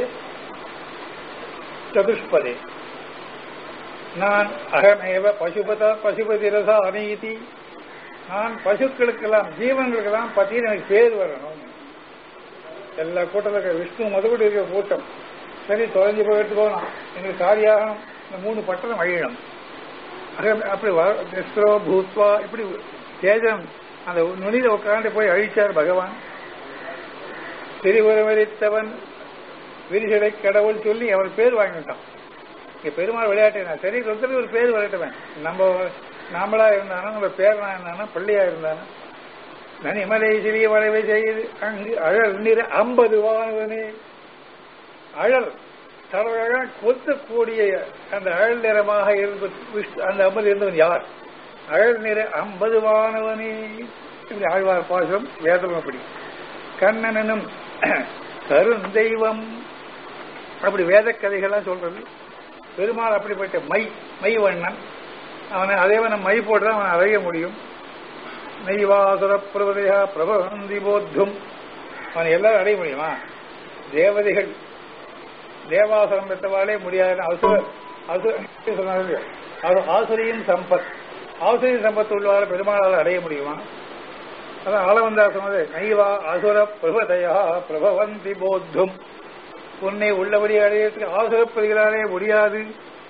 A: சதுஷ்பதே நான் அகமேவ பசுபத பசுபதி ரச அநீதி நான் பசுக்களுக்கெல்லாம் ஜீவன்களுக்கெல்லாம் பத்தின்னு எனக்கு பேர் வரணும் எல்லா கூட்டத்தில் இருக்க விஷ்ணு மதுபடி இருக்கிற கூட்டம் சரி தொலைஞ்சு போய் எடுத்து போகலாம் எங்களுக்கு காரியாகணும் இந்த மூணு பட்டணம் அழியணும் அப்படி நிஸ்ரோ பூத்வா இப்படி தேஜம் அந்த நுனியில உட்காந்து போய் அழிச்சார் பகவான் திரிபுரமரித்தவன் விரிசடை கடவுள் சொல்லி அவர் பேர் வாங்கிட்டான் இங்க பெருமாள் விளையாட்டு நான் சரி ஒருத்தருக்கு ஒரு பேர் விளையாட்டுவேன் நம்ம நாமளா இருந்தானா நம்ம பேரனா இருந்தானா பள்ளியா இருந்தானா நனிமலை சிறிய வளைவை செய்து அங்கு அழல் நிற ஐம்பது வானவனே அழல் தரவாக கொத்தக்கூடிய அந்த அழல் நிறமாக இருந்து விஷ்ணு- அந்த ஐம்பது இருந்தவன் யார் அழல் நிற ஐம்பது வானவனே இப்படி ஆழ்வார் பாசம் வேதம் அப்படி கண்ணனும் கருந்தெய்வம் அப்படி வேத கதைகள்லாம் சொல்றது பெருமாள் அப்படிப்பட்ட மை மை வண்ணன் அவனை அதேவன் மை போட்டு அவன் அறைய முடியும் நெய்வாசுர பிரபதையா பிரபந்தி போத்தும் அவன் எல்லாரும் அடைய முடியுமா தேவதைகள் தேவாசுரம் பெற்றவாளே முடியாது அசுர அசுர சொன்னார்கள். அது ஆசுரியின் சம்பத் ஆசுரியின் சம்பத் உள்ளவாறு பெருமாளால் அடைய முடியுமா அதான் ஆளவந்தா சொன்னது நைவா அசுர பிரபதையா பிரபவந்தி போத்தும் உன்னை உள்ளபடி அடையறதுக்கு ஆசுரப்பதிகளாலே முடியாது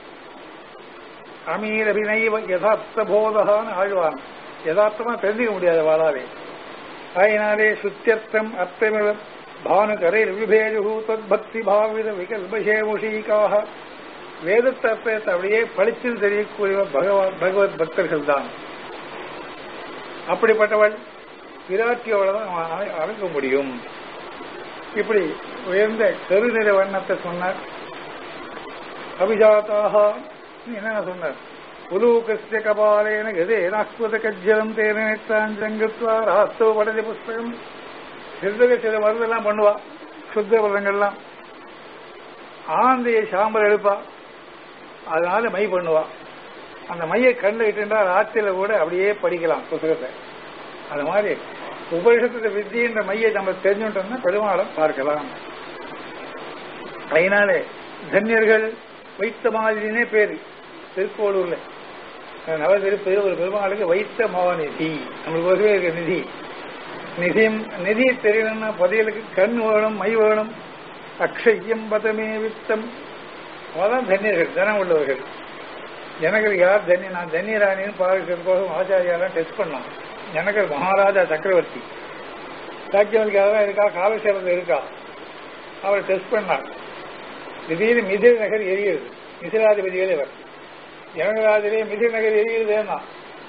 A: அமீர் அபிநைவ யதார்த்த போதகான்னு ஆழ்வான் யதார்த்தமா தெரிஞ்சுக்க முடியாது வாழாவே ஆயினாலே சுத்தியர்த்தம் அர்த்தமிவ பானுகரை விபேஜு தத்பக்தி பாவித விகல்பசேமுஷீகாக வேதத்தை அர்த்தத்தை அப்படியே பளிச்சில் தெரியக்கூடிய பகவான் பகவத் பக்தர்கள் தான் அப்படிப்பட்டவள் விராட்டியோட தான் அவன் அமை- அமைக்க முடியும் இப்படி உயர்ந்த கருநிற வண்ணத்தை சொன்னார் அபிஜாத்தாக என்ன சொன்னார் உலூகஸ்ய கபாலேன கதேனாஸ்வத கஜ்ஜலம் தேனேற்றாஞ்சங்கத்வா ராஸ்தவ படதி புஸ்தகம் சிறுதக சில மருந்தெல்லாம் பண்ணுவா சுத்த பதங்கள்லாம் ஆந்தையை சாம்பல் எடுப்பா அதனால மை பண்ணுவா அந்த மையை கண்ணில் இட்டுண்டா ராத்திரில கூட அப்படியே படிக்கலாம் புத்தகத்தை அது மாதிரி உபனிஷத்து வித்தின்ற மையை நம்ம தெரிஞ்சுட்டோம்னா பெருமாளம் பார்க்கலாம் அதனாலே தன்யர்கள் வைத்த மாதிரினே பேரு திருக்கோளூர்ல நவ திருப்பதி ஒரு பெருமாளுக்கு வைத்த மாவநிதி நம்மளுக்கு ஒருவே இருக்க நிதி நிதியம் நிதி தெரியணும்னா பதியலுக்கு கண் வேணும் மை வேணும் அக்ஷயம் பதமே வித்தம் அவதான் தன்யர்கள் தனம் உள்ளவர்கள் எனக்கு யார் தன்ய நான் தன்யராணின்னு பார்க்கறதுக்கோசம் ஆச்சாரியாலாம் டெஸ்ட் பண்ணான் எனக்கு மகாராஜா சக்கரவர்த்தி சாக்கியவனுக்காக இருக்கா காலசேரத்தில் இருக்கா அவரை டெஸ்ட் பண்ணார் திடீர்னு மிதிர் நகர் எரியுது மிசிலாதிபதிகளே இவர் ஜனகராஜிலே மிதிர் நகர் எரியுதுன்னா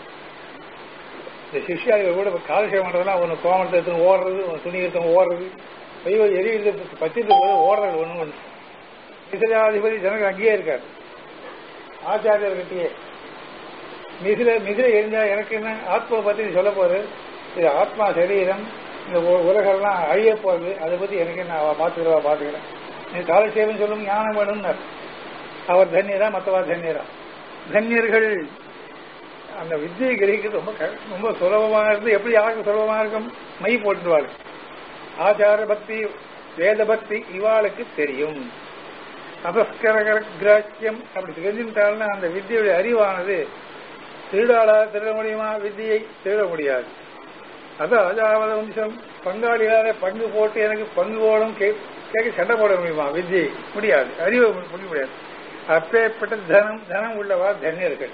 A: இந்த சிஷ்யாதிகள் கூட காலசேவம் பண்றதுலாம் ஒன்று கோமத்தை எடுத்து ஓடுறது ஒன்று துணி எடுத்து ஓடுறது ஐயோ எரியுது பச்சிட்டு போது ஓடுறது ஒன்று ஒன்று மிசிலாதிபதி ஜனகர் அங்கேயே இருக்காரு ஆச்சாரியர்கிட்டயே மிசில மிசில எரிஞ்சா எனக்கு என்ன ஆத்மாவை பத்தி நீ சொல்ல போறது இது ஆத்மா சரீரம் இந்த உ- உலகெல்லாம் அழிய போகுது அதை பத்தி எனக்கு என்ன அவ பாத்துக்கிறவா பாத்துக்கிறேன் நீ காலசேவன் சொல்லும் ஞானம் வேணும்னார் அவர் தன்யரா மற்றவா தன்யரா தன்யர்கள் அந்த வித்தியை கிரகிக்கிறது ரொம்ப க- ரொம்ப சுலபமா இருந்து எப்படி யாருக்கு சுலபமா இருக்கும் மை போட்டுருவாரு ஆச்சார பக்தி வேத பக்தி இவாளுக்கு தெரியும் அபஸ்கரகர கிராக்கியம் அப்படி தெரிஞ்சுட்டால்னா அந்த வித்தியுடைய அறிவானது திருடாளா திருட முடியுமா வித்தியை திருட முடியாது அதான் அஜாவத வம்சம் பங்காளியால பங்கு போட்டு எனக்கு பங்கு போடும் கே- கேட்க சண்டை போட முடியுமா வித்தியை முடியாது அறிவை முடிய முடியாது அப்பேற்பட்ட தனம் தனம் உள்ளவா தன்யர்கள்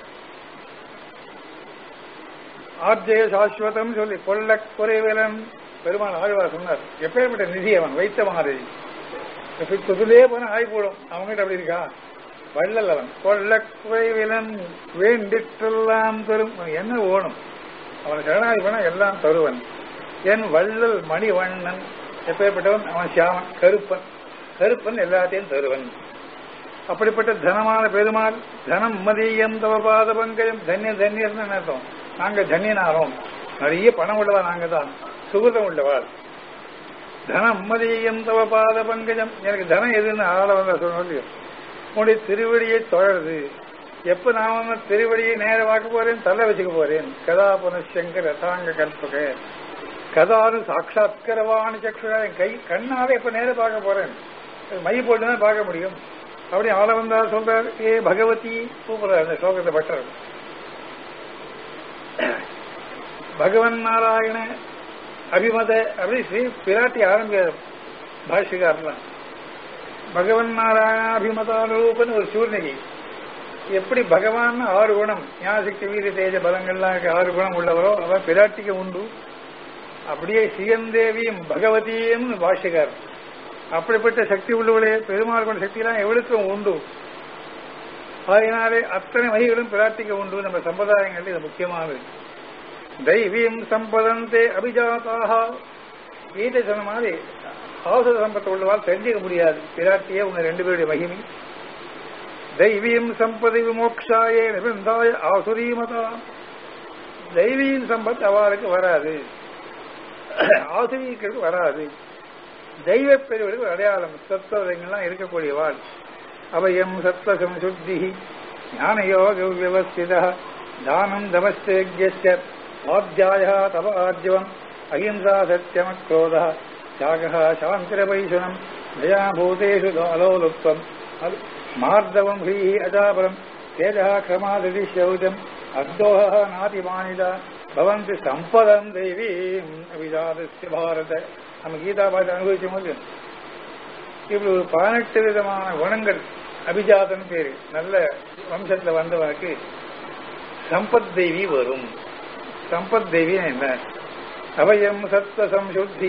A: ஆர்ஜய சாஸ்வதம் சொல்லி கொல்ல குறைவேலன் பெருமாள் ஆழ்வார் சொன்னார் எப்பேற்பட்ட நிதி அவன் வைத்த மாதிரி குதிலே போன ஆய் போடும் அவங்ககிட்ட அப்படி இருக்கா வள்ளல் அவன் கொல்ல குறைவிலன் வேண்டிற்றெல்லாம் தரும் அவன் என்ன ஓணும் அவன் சரணாகி போனா எல்லாம் தருவன் என் வள்ளல் மணிவண்ணன் எப்பேற்பட்டவன் அவன் சியாமன் கருப்பன் கருப்பன் எல்லாத்தையும் தருவன் அப்படிப்பட்ட தனமான பெருமாள் தனம் மதியம் தவபாத பங்கயம் தன்ய தன்யர்னு அர்த்தம் நாங்க தன்யனாரோம் நிறைய பணம் உள்ளவா நாங்க தான் சுகுதம் உள்ளவாள் தனம் மதியம் தவபாத பங்கஜம் எனக்கு தனம் எதுன்னு ஆள வந்த சொல்ல உன்னுடைய திருவடியை தொழறது எப்ப நான் வந்து திருவடியை நேர வாக்க போறேன் தள்ள வச்சுக்க போறேன் கதா புனசங்கர ரதாங்க கல்பக கதானு சாட்சாத்கரவாணி சக்ஷுரா என் கை கண்ணால எப்ப நேர பார்க்க போறேன் மை போட்டு தான் பார்க்க முடியும் அப்படி ஆள வந்தா சொல்றார் ஏ பகவதி கூப்பிடுறார் அந்த ஸ்லோகத்தை பட்டர் பகவன் நாராயண அபிமத அப்படி ஸ்ரீ பிராட்டி ஆரம்பிக்க பாஷிகாரலாம் பகவன் நாராயண அபிமதாரூபன்னு ஒரு சூர்ணகி எப்படி பகவான் ஆறு குணம் ஞாசக்தி வீர தேஜ பலங்கள்லாம் இருக்க ஆறு குணம் உள்ளவரோ அவர் பிராட்டிக்கு உண்டு அப்படியே சிகந்தேவியும் பகவதியும் பாஷ்யகார் அப்படிப்பட்ட சக்தி உள்ளவளே பெருமாள் கொண்ட சக்தியெல்லாம் எவளுக்கும் உண்டு அதனாலே அத்தனை வகைகளும் பிரார்த்திக்க உண்டு நம்ம சம்பிரதாயங்கள் இது முக்கியமானது தெய்வீம் சம்பதந்தே அபிஜாத்தாக கீதை சொன்ன மாதிரி அவசர சம்பத்து உள்ளவால் தெரிஞ்சுக்க முடியாது பிராட்டியே உங்க ரெண்டு பேருடைய மகிமை தெய்வீம் சம்பதி விமோக்ஷாயே நிபந்தாய ஆசுரீமதா தெய்வீன் சம்பத் அவளுக்கு வராது ஆசிரியர்களுக்கு வராது தெய்வ பெருவர்களுக்கு அடையாளம் சத்துவங்கள்லாம் இருக்கக்கூடியவாள் அபயம் சத்வ சம்சுத்தி ஞானயோக வியவஸ்தித தானம் தமஸ்தேஜ்ய ஆத்யாய தப ஆர்ஜவம் அஹிம்சா சத்தியமக்ரோத தியாக சாந்திரபைசுனம் தயாபூதேஷு அலோலுப்தம் மார்தவம் ஹ்ரீ அஜாபரம் தேஜா கிரமாதி சௌஜம் அத்தோக நாதிமானிதா பவந்தி சம்பதம் தெய்வீம் அபிஜாதஸ்ய பாரத நம்ம கீதா பாட்டு அனுபவிச்ச போது இப்படி ஒரு பதினெட்டு விதமான குணங்கள் அபிஜாதன் பேரு நல்ல வம்சத்துல வந்தவனுக்கு சம்பத் தெய்வி வரும் சம்பத் தெய்வி என்ன அபயம் சத்வ சம்சுத்தி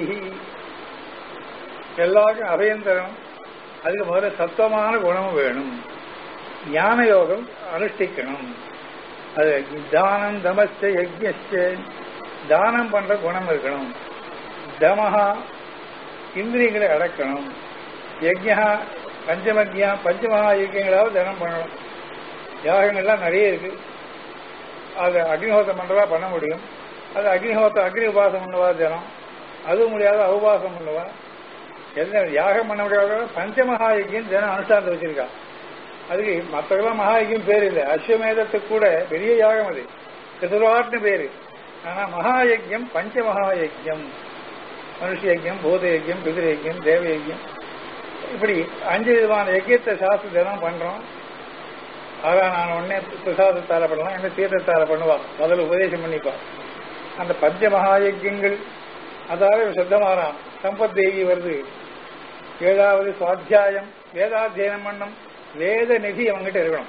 A: எல்லாருக்கும் அபயம் தரணும் அதுக்கு முதல்ல சத்துவமான குணமும் வேணும் ஞான யோகம் அனுஷ்டிக்கணும் அது தானம் தமஸ்ட யஜ்யஸ்ட தானம் பண்ற குணம் இருக்கணும் தமஹா இந்திரியங்களை அடக்கணும் யஜ்யா பஞ்சமக்யா பஞ்சமகா யஜ்யங்களாவது தனம் பண்ணணும் யாகங்கள்லாம் நிறைய இருக்கு அது அக்னிஹோத்திரம் பண்றதா பண்ண முடியும் அது அக்னிஹோத்திரம் அக்னி உபாசம் பண்ணவா தினம் அதுவும் முடியாத அவுபாசம் பண்ணவா எந்த யாகம் பண்ண முடியாத பஞ்சமகா யஜ்யம் தினம் அனுஷ்டானத்தை வச்சிருக்கா அதுக்கு மற்றவெல்லாம் மகாயஜ்யம் பேர் இல்லை அஸ்வமேதத்துக்கு கூட பெரிய யாகம் அது கிருதுராட்னு பேரு ஆனா மகாயஜ்யம் பஞ்ச மகாயஜ்யம் மனுஷ யஜ்யம் பூத யஜ்யம் பிதிர யஜ்யம் தேவ யஜ்யம் இப்படி அஞ்சு விதமான யஜ்யத்தை சாஸ்திர தினம் பண்றோம் ஆகா நான் உடனே பிரசாதத்தால பண்ணலாம் என்ன தீர்த்தத்தால பண்ணுவா முதல்ல உபதேசம் பண்ணிப்பா அந்த பஞ்ச மகாயஜ்யங்கள் அதாவது சுத்தமாறாம் சம்பத் தேவி வருது ஏழாவது சுவாத்தியாயம் வேதாத்தியனம் பண்ணும் வேத நிதி அவங்ககிட்ட இருக்கணும்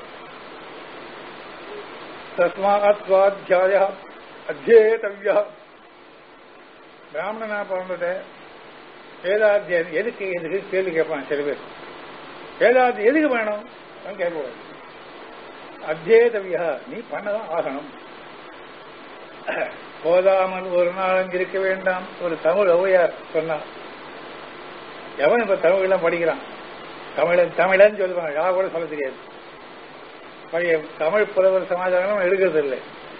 A: தஸ்மாத் சுவாத்தியாய அத்தியேதவ்ய பிராமணனா பிறந்துட்ட வேதாத்தியம் எதுக்கு எதுக்கு கேள்வி கேட்பான் சில பேர் வேதாத்தியம் எதுக்கு வேணும் கேட்கக்கூடாது அத்தியேதவியா நீ பண்ணதான் ஆகணும் போதாமல் ஒரு நாள் அங்கு இருக்க வேண்டாம் ஒரு தமிழ் ஔவையார் சொன்னார் எவன் இப்ப தமிழ் எல்லாம் படிக்கிறான் தமிழன் தமிழன் சொல்லுவாங்க யா கூட சொல்ல தெரியாது பழைய தமிழ் புலவர் சமாச்சாரம் எடுக்கிறது இல்லை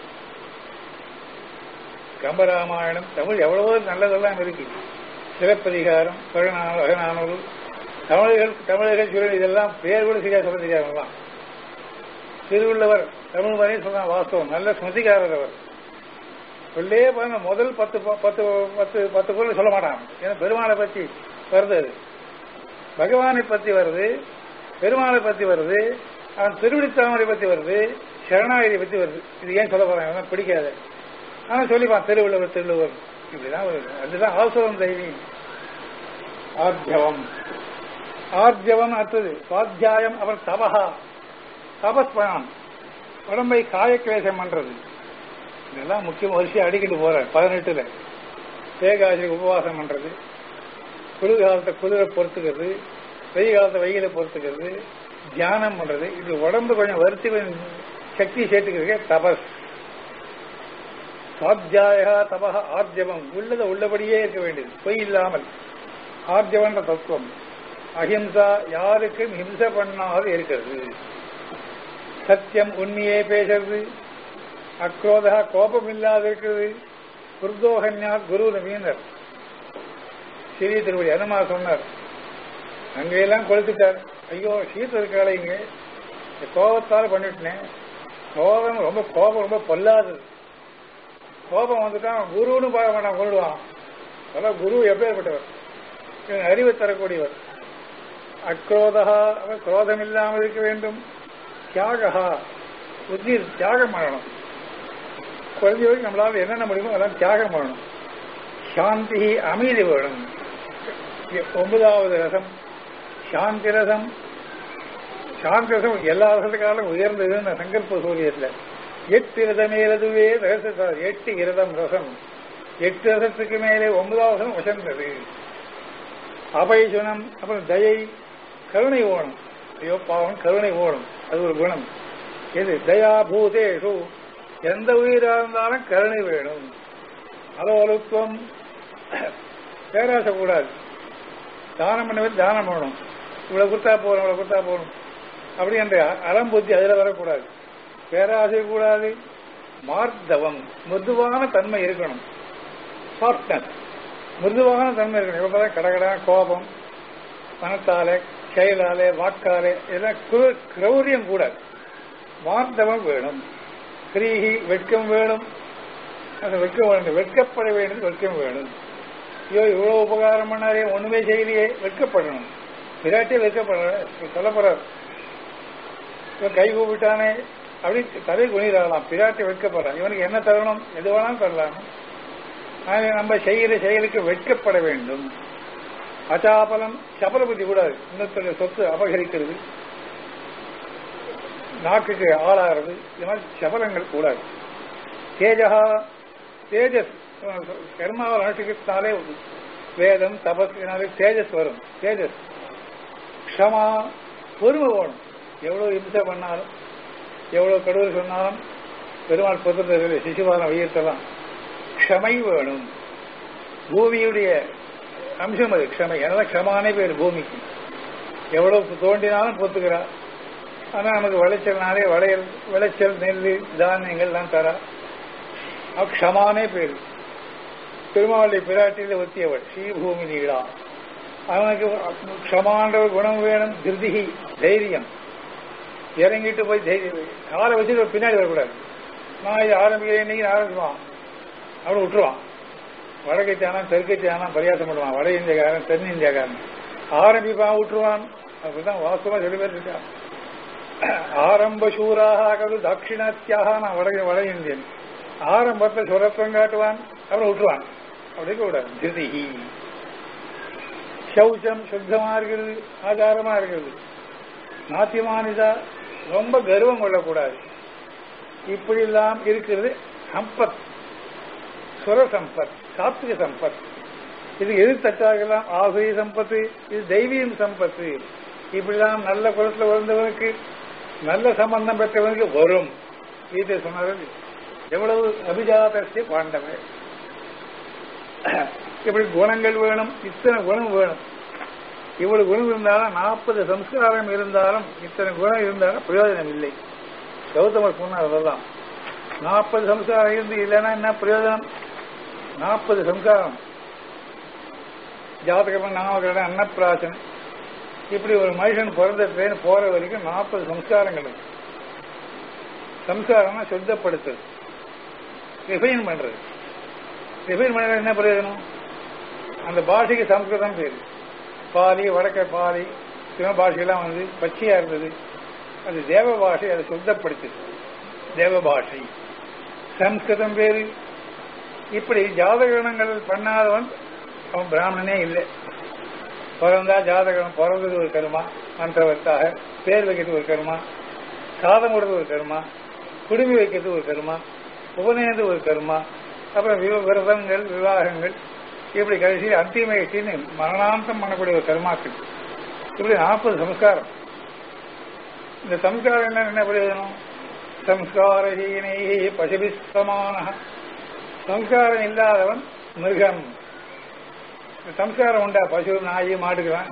A: கம்பராமாயணம் தமிழ் எவ்வளவோ நல்லதெல்லாம் இருக்கு சிறப்பதிகாரம் புறநானூறு அகநானூறு தமிழர்கள் தமிழர்கள் சொல்லி இதெல்லாம் பேர் கூட சரியா சொல்ல தெரியாதவங்களாம் திருவள்ளுவர் தமிழ் வரையும் சொன்ன வாஸ்தவம் நல்ல ஸ்மிருதிகாரர் அவர் சொல்லே பாருங்க முதல் பத்து பத்து பத்து பத்து குரல் சொல்ல மாட்டான் ஏன்னா பெருமாளை பத்தி வருது அது பகவானை பத்தி வருது பெருமாளை பத்தி வருது அவன் திருவிழித்தாமரை பத்தி வருது சரணாகிரி பத்தி வருது இது ஏன் சொல்ல போறாங்க பிடிக்காது ஆனா சொல்லிப்பான் திருவள்ளுவர் திருவள்ளுவர் இப்படிதான் வருது அதுதான் அவசரம் தெய்வீ ஆர்ஜவம் ஆர்ஜவம் அடுத்தது சுவாத்தியாயம் அவர் தபஹா தபஸ்பணம் உடம்பை காயக்கிளேசம் பண்றது இதெல்லாம் முக்கிய வரிசையை அடிக்கிட்டு போற பதினெட்டுல தேகாசி உபவாசம் பண்றது குளிர் காலத்தை குளிரை பொறுத்துக்கிறது வெயில் காலத்தை வெயிலை பொறுத்துக்கிறது தியானம் பண்றது இது உடம்பு கொஞ்சம் வருத்தி கொஞ்சம் சக்தி சேர்த்துக்கிறதுக்கே தபஸ் சாத்தியாயா தபக ஆர்ஜவம் உள்ளதை உள்ளபடியே இருக்க வேண்டியது பொய் இல்லாமல் ஆர்ஜவன்ற தத்துவம் அஹிம்சா யாருக்கும் ஹிம்சை பண்ணாத இருக்கிறது சத்தியம் உண்மையே பேசுறது அக்ரோதா கோபம் இல்லாத இருக்கிறது குருதோகன்யா குரு நவீனர் சிறிய திருவடி அனுமா சொன்னார் அங்கெல்லாம் கொளுத்துட்டார் ஐயோ சீத்த இருக்காளே இங்க கோபத்தால பண்ணிட்டேன் கோபம் ரொம்ப கோபம் ரொம்ப பொல்லாதது கோபம் வந்துட்டான் குருன்னு பார்க்க மாட்டான் கொள்ளுவான் அதான் குரு எப்பேற்பட்டவர் இவன் அறிவை தரக்கூடியவர் அக்ரோதா அவன் குரோதம் இல்லாமல் இருக்க வேண்டும் தியாகா புத்தி தியாகம் பண்ணணும் குறைஞ்ச வரைக்கும் நம்மளால என்னென்ன முடியுமோ அதெல்லாம் தியாகம் பண்ணணும் சாந்தி அமைதி வேணும் ஒன்பதாவது ரசம் சாந்தி ரசம் சாந்தி ரசம் எல்லா ரசத்துக்காலும் உயர்ந்ததுன்னு சங்கல்ப சூரியத்துல எட்டு ரதம் மேலதுவே ரச எட்டு இரதம் ரசம் எட்டு ரசத்துக்கு மேலே ஒன்பதாவது ரசம் உசர்ந்தது அபைசுனம் அப்புறம் தயை கருணை ஓணும் ஐயோ பாவம் கருணை ஓணும் அது ஒரு குணம் எது தயா பூதேஷு எந்த உயிரா இருந்தாலும் கருணை வேணும் அலோலுத்துவம் பேராசை கூடாது தானம் பண்ணவே தானம் பண்ணணும் இவ்வளவு கொடுத்தா போகணும் இவ்வளவு கொடுத்தா போகணும் அப்படி என்ற அறம்புத்தி அதுல வரக்கூடாது பேராசை கூடாது மார்த்தவம் மிருதுவான தன்மை இருக்கணும் சாஃப்ட்னஸ் மிருதுவான தன்மை இருக்கணும் இப்ப கடகடா கோபம் மனத்தாலே செயலாலே வாக்காலே இதெல்லாம் கு- கிரௌரியம் கூடாது மார்த்தவம் வேணும் கிரீகி வெட்கம் வேணும் அந்த வெட்கம் வேணும் வெட்கப்பட வேண்டும் வெட்கம் வேணும் ஐயோ இவ்வளவு உபகாரம் பண்ணாரே ஒண்ணுமே செய்யலையே வெட்கப்படணும் விராட்டே வெட்கப்பட சொல்ல போறார் இவன் கை கூப்பிட்டானே அப்படி தலை குனிதாகலாம் பிராட்டி வெட்கப்படுறான் இவனுக்கு என்ன தரணும் எது வேணாலும் தரலாம் ஆகவே நம்ம செய்கிற செயலுக்கு வெட்கப்பட வேண்டும் அச்சாபலம் சபல புத்தி கூடாது இன்னொருத்தருடைய சொத்து அபகரிக்கிறது நாக்குக்கு ஆளாகிறது இது மாதிரி சபலங்கள் கூடாது தேஜகா தேஜஸ் கர்மாவை அனுஷ்டிக்கிறதுனாலே வேதம் தபஸ்னாலே தேஜஸ் வரும் தேஜஸ் க்ஷமா பொறுமை வேணும் எவ்வளவு இம்சை பண்ணாலும் எவ்வளவு கடவுள் சொன்னாலும் பெருமாள் பொறுத்ததில்லை சிசுபாலம் உயர்த்தலாம் க்ஷமை வேணும் பூமியுடைய அம்சம் அது க்ஷமை அதனால க்ஷமானே பேர் பூமிக்கு எவ்வளவு தோண்டினாலும் பொத்துக்கிறா ஆனா நமக்கு விளைச்சல்னாலே வளையல் விளைச்சல் நெல் தானியங்கள் எல்லாம் தரா அவ க்ஷமானே பேர் திருமாவளி பிராட்டியில ஒத்தியவள் ஸ்ரீபூமி நீடா அவனுக்கு க்ஷமான்ற ஒரு குணம் வேணும் திருதிகி தைரியம் இறங்கிட்டு போய் தைரியம் காலை வச்சுட்டு பின்னாடி வரக்கூடாது நான் இது ஆரம்பிக்கிறேன் இன்னைக்கு ஆரம்பிச்சுவான் அவனை விட்டுருவான் வடக்கச்சானம் தெற்கச்சானம் பரியாசம் பண்ணுவான் வட இந்தியக்காரன் தென் இந்தியக்காரன் ஆரம்பிப்பான் விட்டுருவான் அப்படிதான் வாஸ்தவமா சில பேர் இருக்கா ஆரம்ப சூராக கது தட்சிணாத்தியாக நான் வட வட இந்தியன் ஆரம்பத்தை சுரத்தம் காட்டுவான் அப்புறம் விட்டுருவான் அப்படி கூடாது திருதிகி சௌச்சம் சுத்தமா இருக்கிறது ஆச்சாரமா இருக்கிறது நாத்தியமானிதா ரொம்ப கர்வம் கொள்ளக்கூடாது இப்படி எல்லாம் இருக்கிறது சம்பத் சுர சம்பத் சாத்விக சம்பத் இது எது தச்சாகலாம் ஆசுரி சம்பத்து இது தெய்வீகம் சம்பத்து இப்படிலாம் நல்ல குலத்துல வந்தவனுக்கு நல்ல சம்பந்தம் பெற்றவனுக்கு வரும் கீதை சொன்னார்கள் எவ்வளவு அபிஜாதத்தை பாண்டவன் இப்படி குணங்கள் வேணும் இத்தனை குணம் வேணும் இவ்வளவு குணம் இருந்தாலும் நாற்பது சம்ஸ்காரம் இருந்தாலும் இத்தனை குணம் இருந்தாலும் பிரயோஜனம் இல்லை கௌதமர் சொன்னார் அதெல்லாம் நாற்பது சம்ஸ்காரம் இருந்து இல்லைன்னா என்ன பிரயோஜனம் நாற்பது சம்ஸ்காரம் ஜாதகம் நாமகரணம் அன்னப்பிராசன் இப்படி ஒரு மனுஷன் பிறந்த போற வரைக்கும் நாற்பது சம்ஸ்காரங்கள் இருக்கு சம்ஸ்காரம்னா சுத்தப்படுத்துறது ரிஃபைன் பண்றது ரிஃபைன் பண்ண என்ன பிரயோஜனம் அந்த பாஷைக்கு சம்ஸ்கிருதம் பேரு பாலி வடக்க பாலி சிவ பாஷையெல்லாம் வந்து பச்சையா இருந்தது அது தேவ பாஷை அதை சுத்தப்படுத்துது தேவ பாஷை சம்ஸ்கிருதம் பேரு இப்படி ஜாதகணங்கள் பண்ணாதவன் அவன் பிராமணனே இல்லை பிறந்தா ஜாதகம் பிறந்தது ஒரு கருமா மந்திரவத்தாக பேர் வைக்கிறது ஒரு கருமா சாதம் கொடுறது ஒரு கருமா குடுமி வைக்கிறது ஒரு கருமா உபநயந்து ஒரு கருமா அப்புறம் விவ- விரதங்கள் விவாகங்கள் இப்படி கடைசி அந்திமயத்தின்னு மரணாந்தம் பண்ணக்கூடிய ஒரு கர்மாக்கள் இப்படி நாற்பது சம்ஸ்காரம் இந்த சம்ஸ்காரம் என்ன என்ன பிரயோஜனம் சம்ஸ்காரஹீனை பசுபிஸ்தமான சம்ஸ்காரம் இல்லாதவன் மிருகம் இந்த சம்ஸ்காரம் உண்டா பசு நாய் மாட்டுக்கிறான்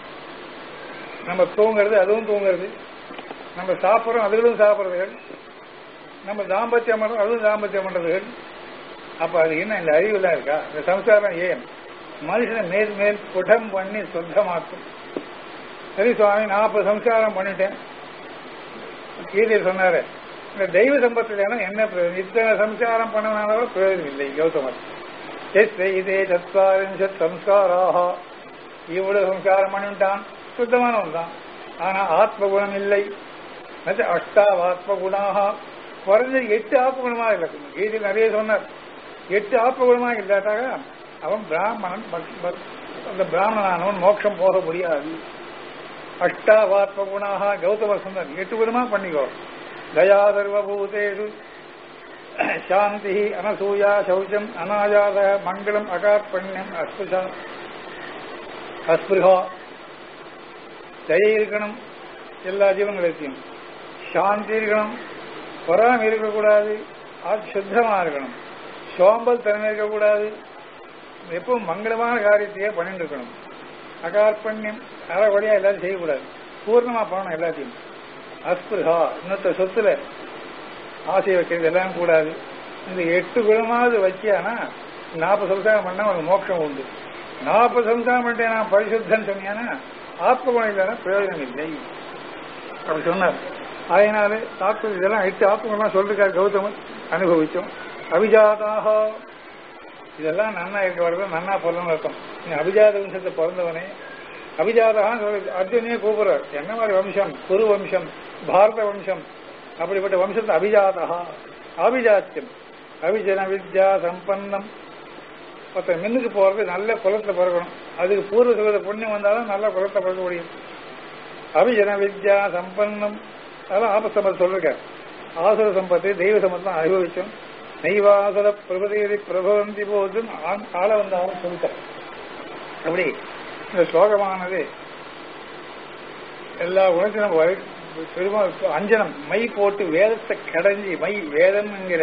A: நம்ம தூங்குறது அதுவும் தூங்குறது நம்ம சாப்பிட்றோம் அதுகளும் சாப்பிட்றதுகள் நம்ம தாம்பத்தியம் பண்றோம் அதுவும் தாம்பத்தியம் பண்றதுகள் அப்ப அது என்ன இந்த அறிவுலாம் இருக்கா இந்த சம்ஸ்காரம் ஏன் மனுஷனை மேல் மேல் புடம் பண்ணி சுத்தமாக்கும் சரி சுவாமி நாற்பது சம்ஸ்காரம் பண்ணிட்டேன் கீதையில் சொன்னாரு இந்த தெய்வ சம்பத்துல என்ன பிரயோஜனம் இத்தனை சம்ஸ்காரம் பண்ணனால பிரயோஜனம் இல்லை கௌதமர் எஸ் இதே சத்வாரிஞ்சத் சம்ஸ்காராக இவ்வளவு சம்ஸ்காரம் பண்ணிவிட்டான் சுத்தமானவன் தான் ஆனா ஆத்ம குணம் இல்லை அது அஷ்டாவ் ஆத்ம குணாக குறைஞ்சது எட்டு ஆத்ம குணமாக இல்லை கீதையில் நிறைய சொன்னார் எட்டு ஆத்ம குணமாக இல்லாட்டாக அவன் பிராமணன் பக்- பக்- அந்த பிராமணனானவன் மோட்சம் போக முடியாது அஷ்டாவாத்ம குணாக கௌதமர் சொன்னார் எட்டு குணமா பண்ணிக்கோ தயா சர்வபூதேஷு சாந்தி அனசூயா சௌச்சம் அனாஜாத மங்களம் அகார்பண்யம் அஸ்புஷா அஸ்பிருகா தயை இருக்கணும் எல்லா ஜீவன்களுக்கும் சாந்தி இருக்கணும் பொறாமை இருக்கக்கூடாது சுத்தமா இருக்கணும் சோம்பல் திறமை இருக்கக்கூடாது எப்பவும் மங்களமான காரியத்தையே பண்ணிட்டு இருக்கணும் அகார்பண்யம் அறவழியா எல்லாரும் செய்யக்கூடாது பூர்ணமா பண்ணணும் எல்லாத்தையும் அஸ்பிருகா இன்னொத்த சொத்துல ஆசை வைக்கிறது எல்லாம் கூடாது இந்த எட்டு குணமாவது வச்சியானா நாற்பது சம்சாரம் பண்ணா உனக்கு மோட்சம் உண்டு நாற்பது சம்சாரம் பண்ணிட்டு நான் பரிசுத்தன் சொன்னியானா ஆத்ம குணம் இல்லைன்னா பிரயோஜனம் இல்லை அப்படி சொன்னார் அதனால டாக்டர் இதெல்லாம் எட்டு ஆத்மகுணம் சொல்லிருக்காரு கௌதமன் அனுபவிச்சோம் அபிஜாதாக இதெல்லாம் நன்னா இருக்க வரது நன்னா பிறந்தவன் அர்த்தம் நீ அபிஜாத வம்சத்தை பிறந்தவனே அபிஜாதகான்னு சொல்லி அர்ஜுனே கூப்பிடுறார் என்ன மாதிரி வம்சம் குரு வம்சம் பாரத வம்சம் அப்படிப்பட்ட வம்சத்தை அபிஜாதகா அபிஜாத்தியம் அபிஜன வித்யா சம்பன்னம் ஒருத்தர் மின்னுக்கு போறது நல்ல குலத்துல பிறக்கணும் அதுக்கு பூர்வ சுகத புண்ணியம் வந்தாலும் நல்ல குலத்தை பிறக்க முடியும் அபிஜன வித்யா சம்பன்னம் அதெல்லாம் ஆபசம்பத் சொல்லிருக்க ஆசுர சம்பத்தை தெய்வ சம்பத்தம் அனுபவிச்சோம் நெய்வாசுர பிரபதேதி பிரபவந்தி போதும் ஆள வந்தாலும் சொல்லிட்டார் அப்படி இந்த ஸ்லோகமானது எல்லா குணத்திலும் நம்ம வரை- பெருமாள் அஞ்சனம் மை போட்டு வேதத்தை கடைஞ்சி மை வேதம் என்கிற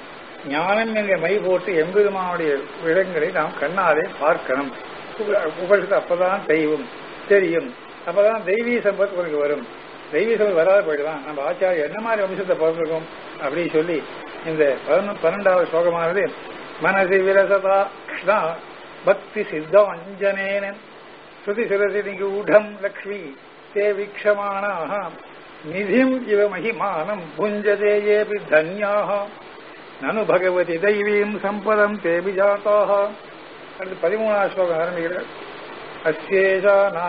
A: ஞானம் என்கிற மை போட்டு எம்பெருமானுடைய விடங்களை நாம் கண்ணாலே பார்க்கணும் உப- உபனிஷத்து அப்பதான் தெய்வம் தெரியும் அப்பதான் தெய்வீ சம்பத் உனக்கு வரும் தெய்வீ சம்பத் வராத போயிடுவான் நம்ம ஆச்சாரிய என்ன மாதிரி வம்சத்தை பிறந்திருக்கோம் அப்படின்னு சொல்லி இந்த பதினொன்று பன்னெண்டாவது ஸ்லோகமானது மனசி விரசதா கிருஷ்ணா பக்தி சித்தம் அஞ்சனேன ஸ்ருதி சிரசி நிகூடம் லக்ஷ்மி தே வீக்ஷமானாக நிதிம் இவ மகிமானம் புஞ்சதே ஏபி தன்யாக நனு பகவதி தெய்வீம் சம்பதம் தேபி ஜாத்தாக அடுத்து பதிமூணாவது ஸ்லோகம் ஆரம்பிக்கிறார் அஸ்யேஷா நா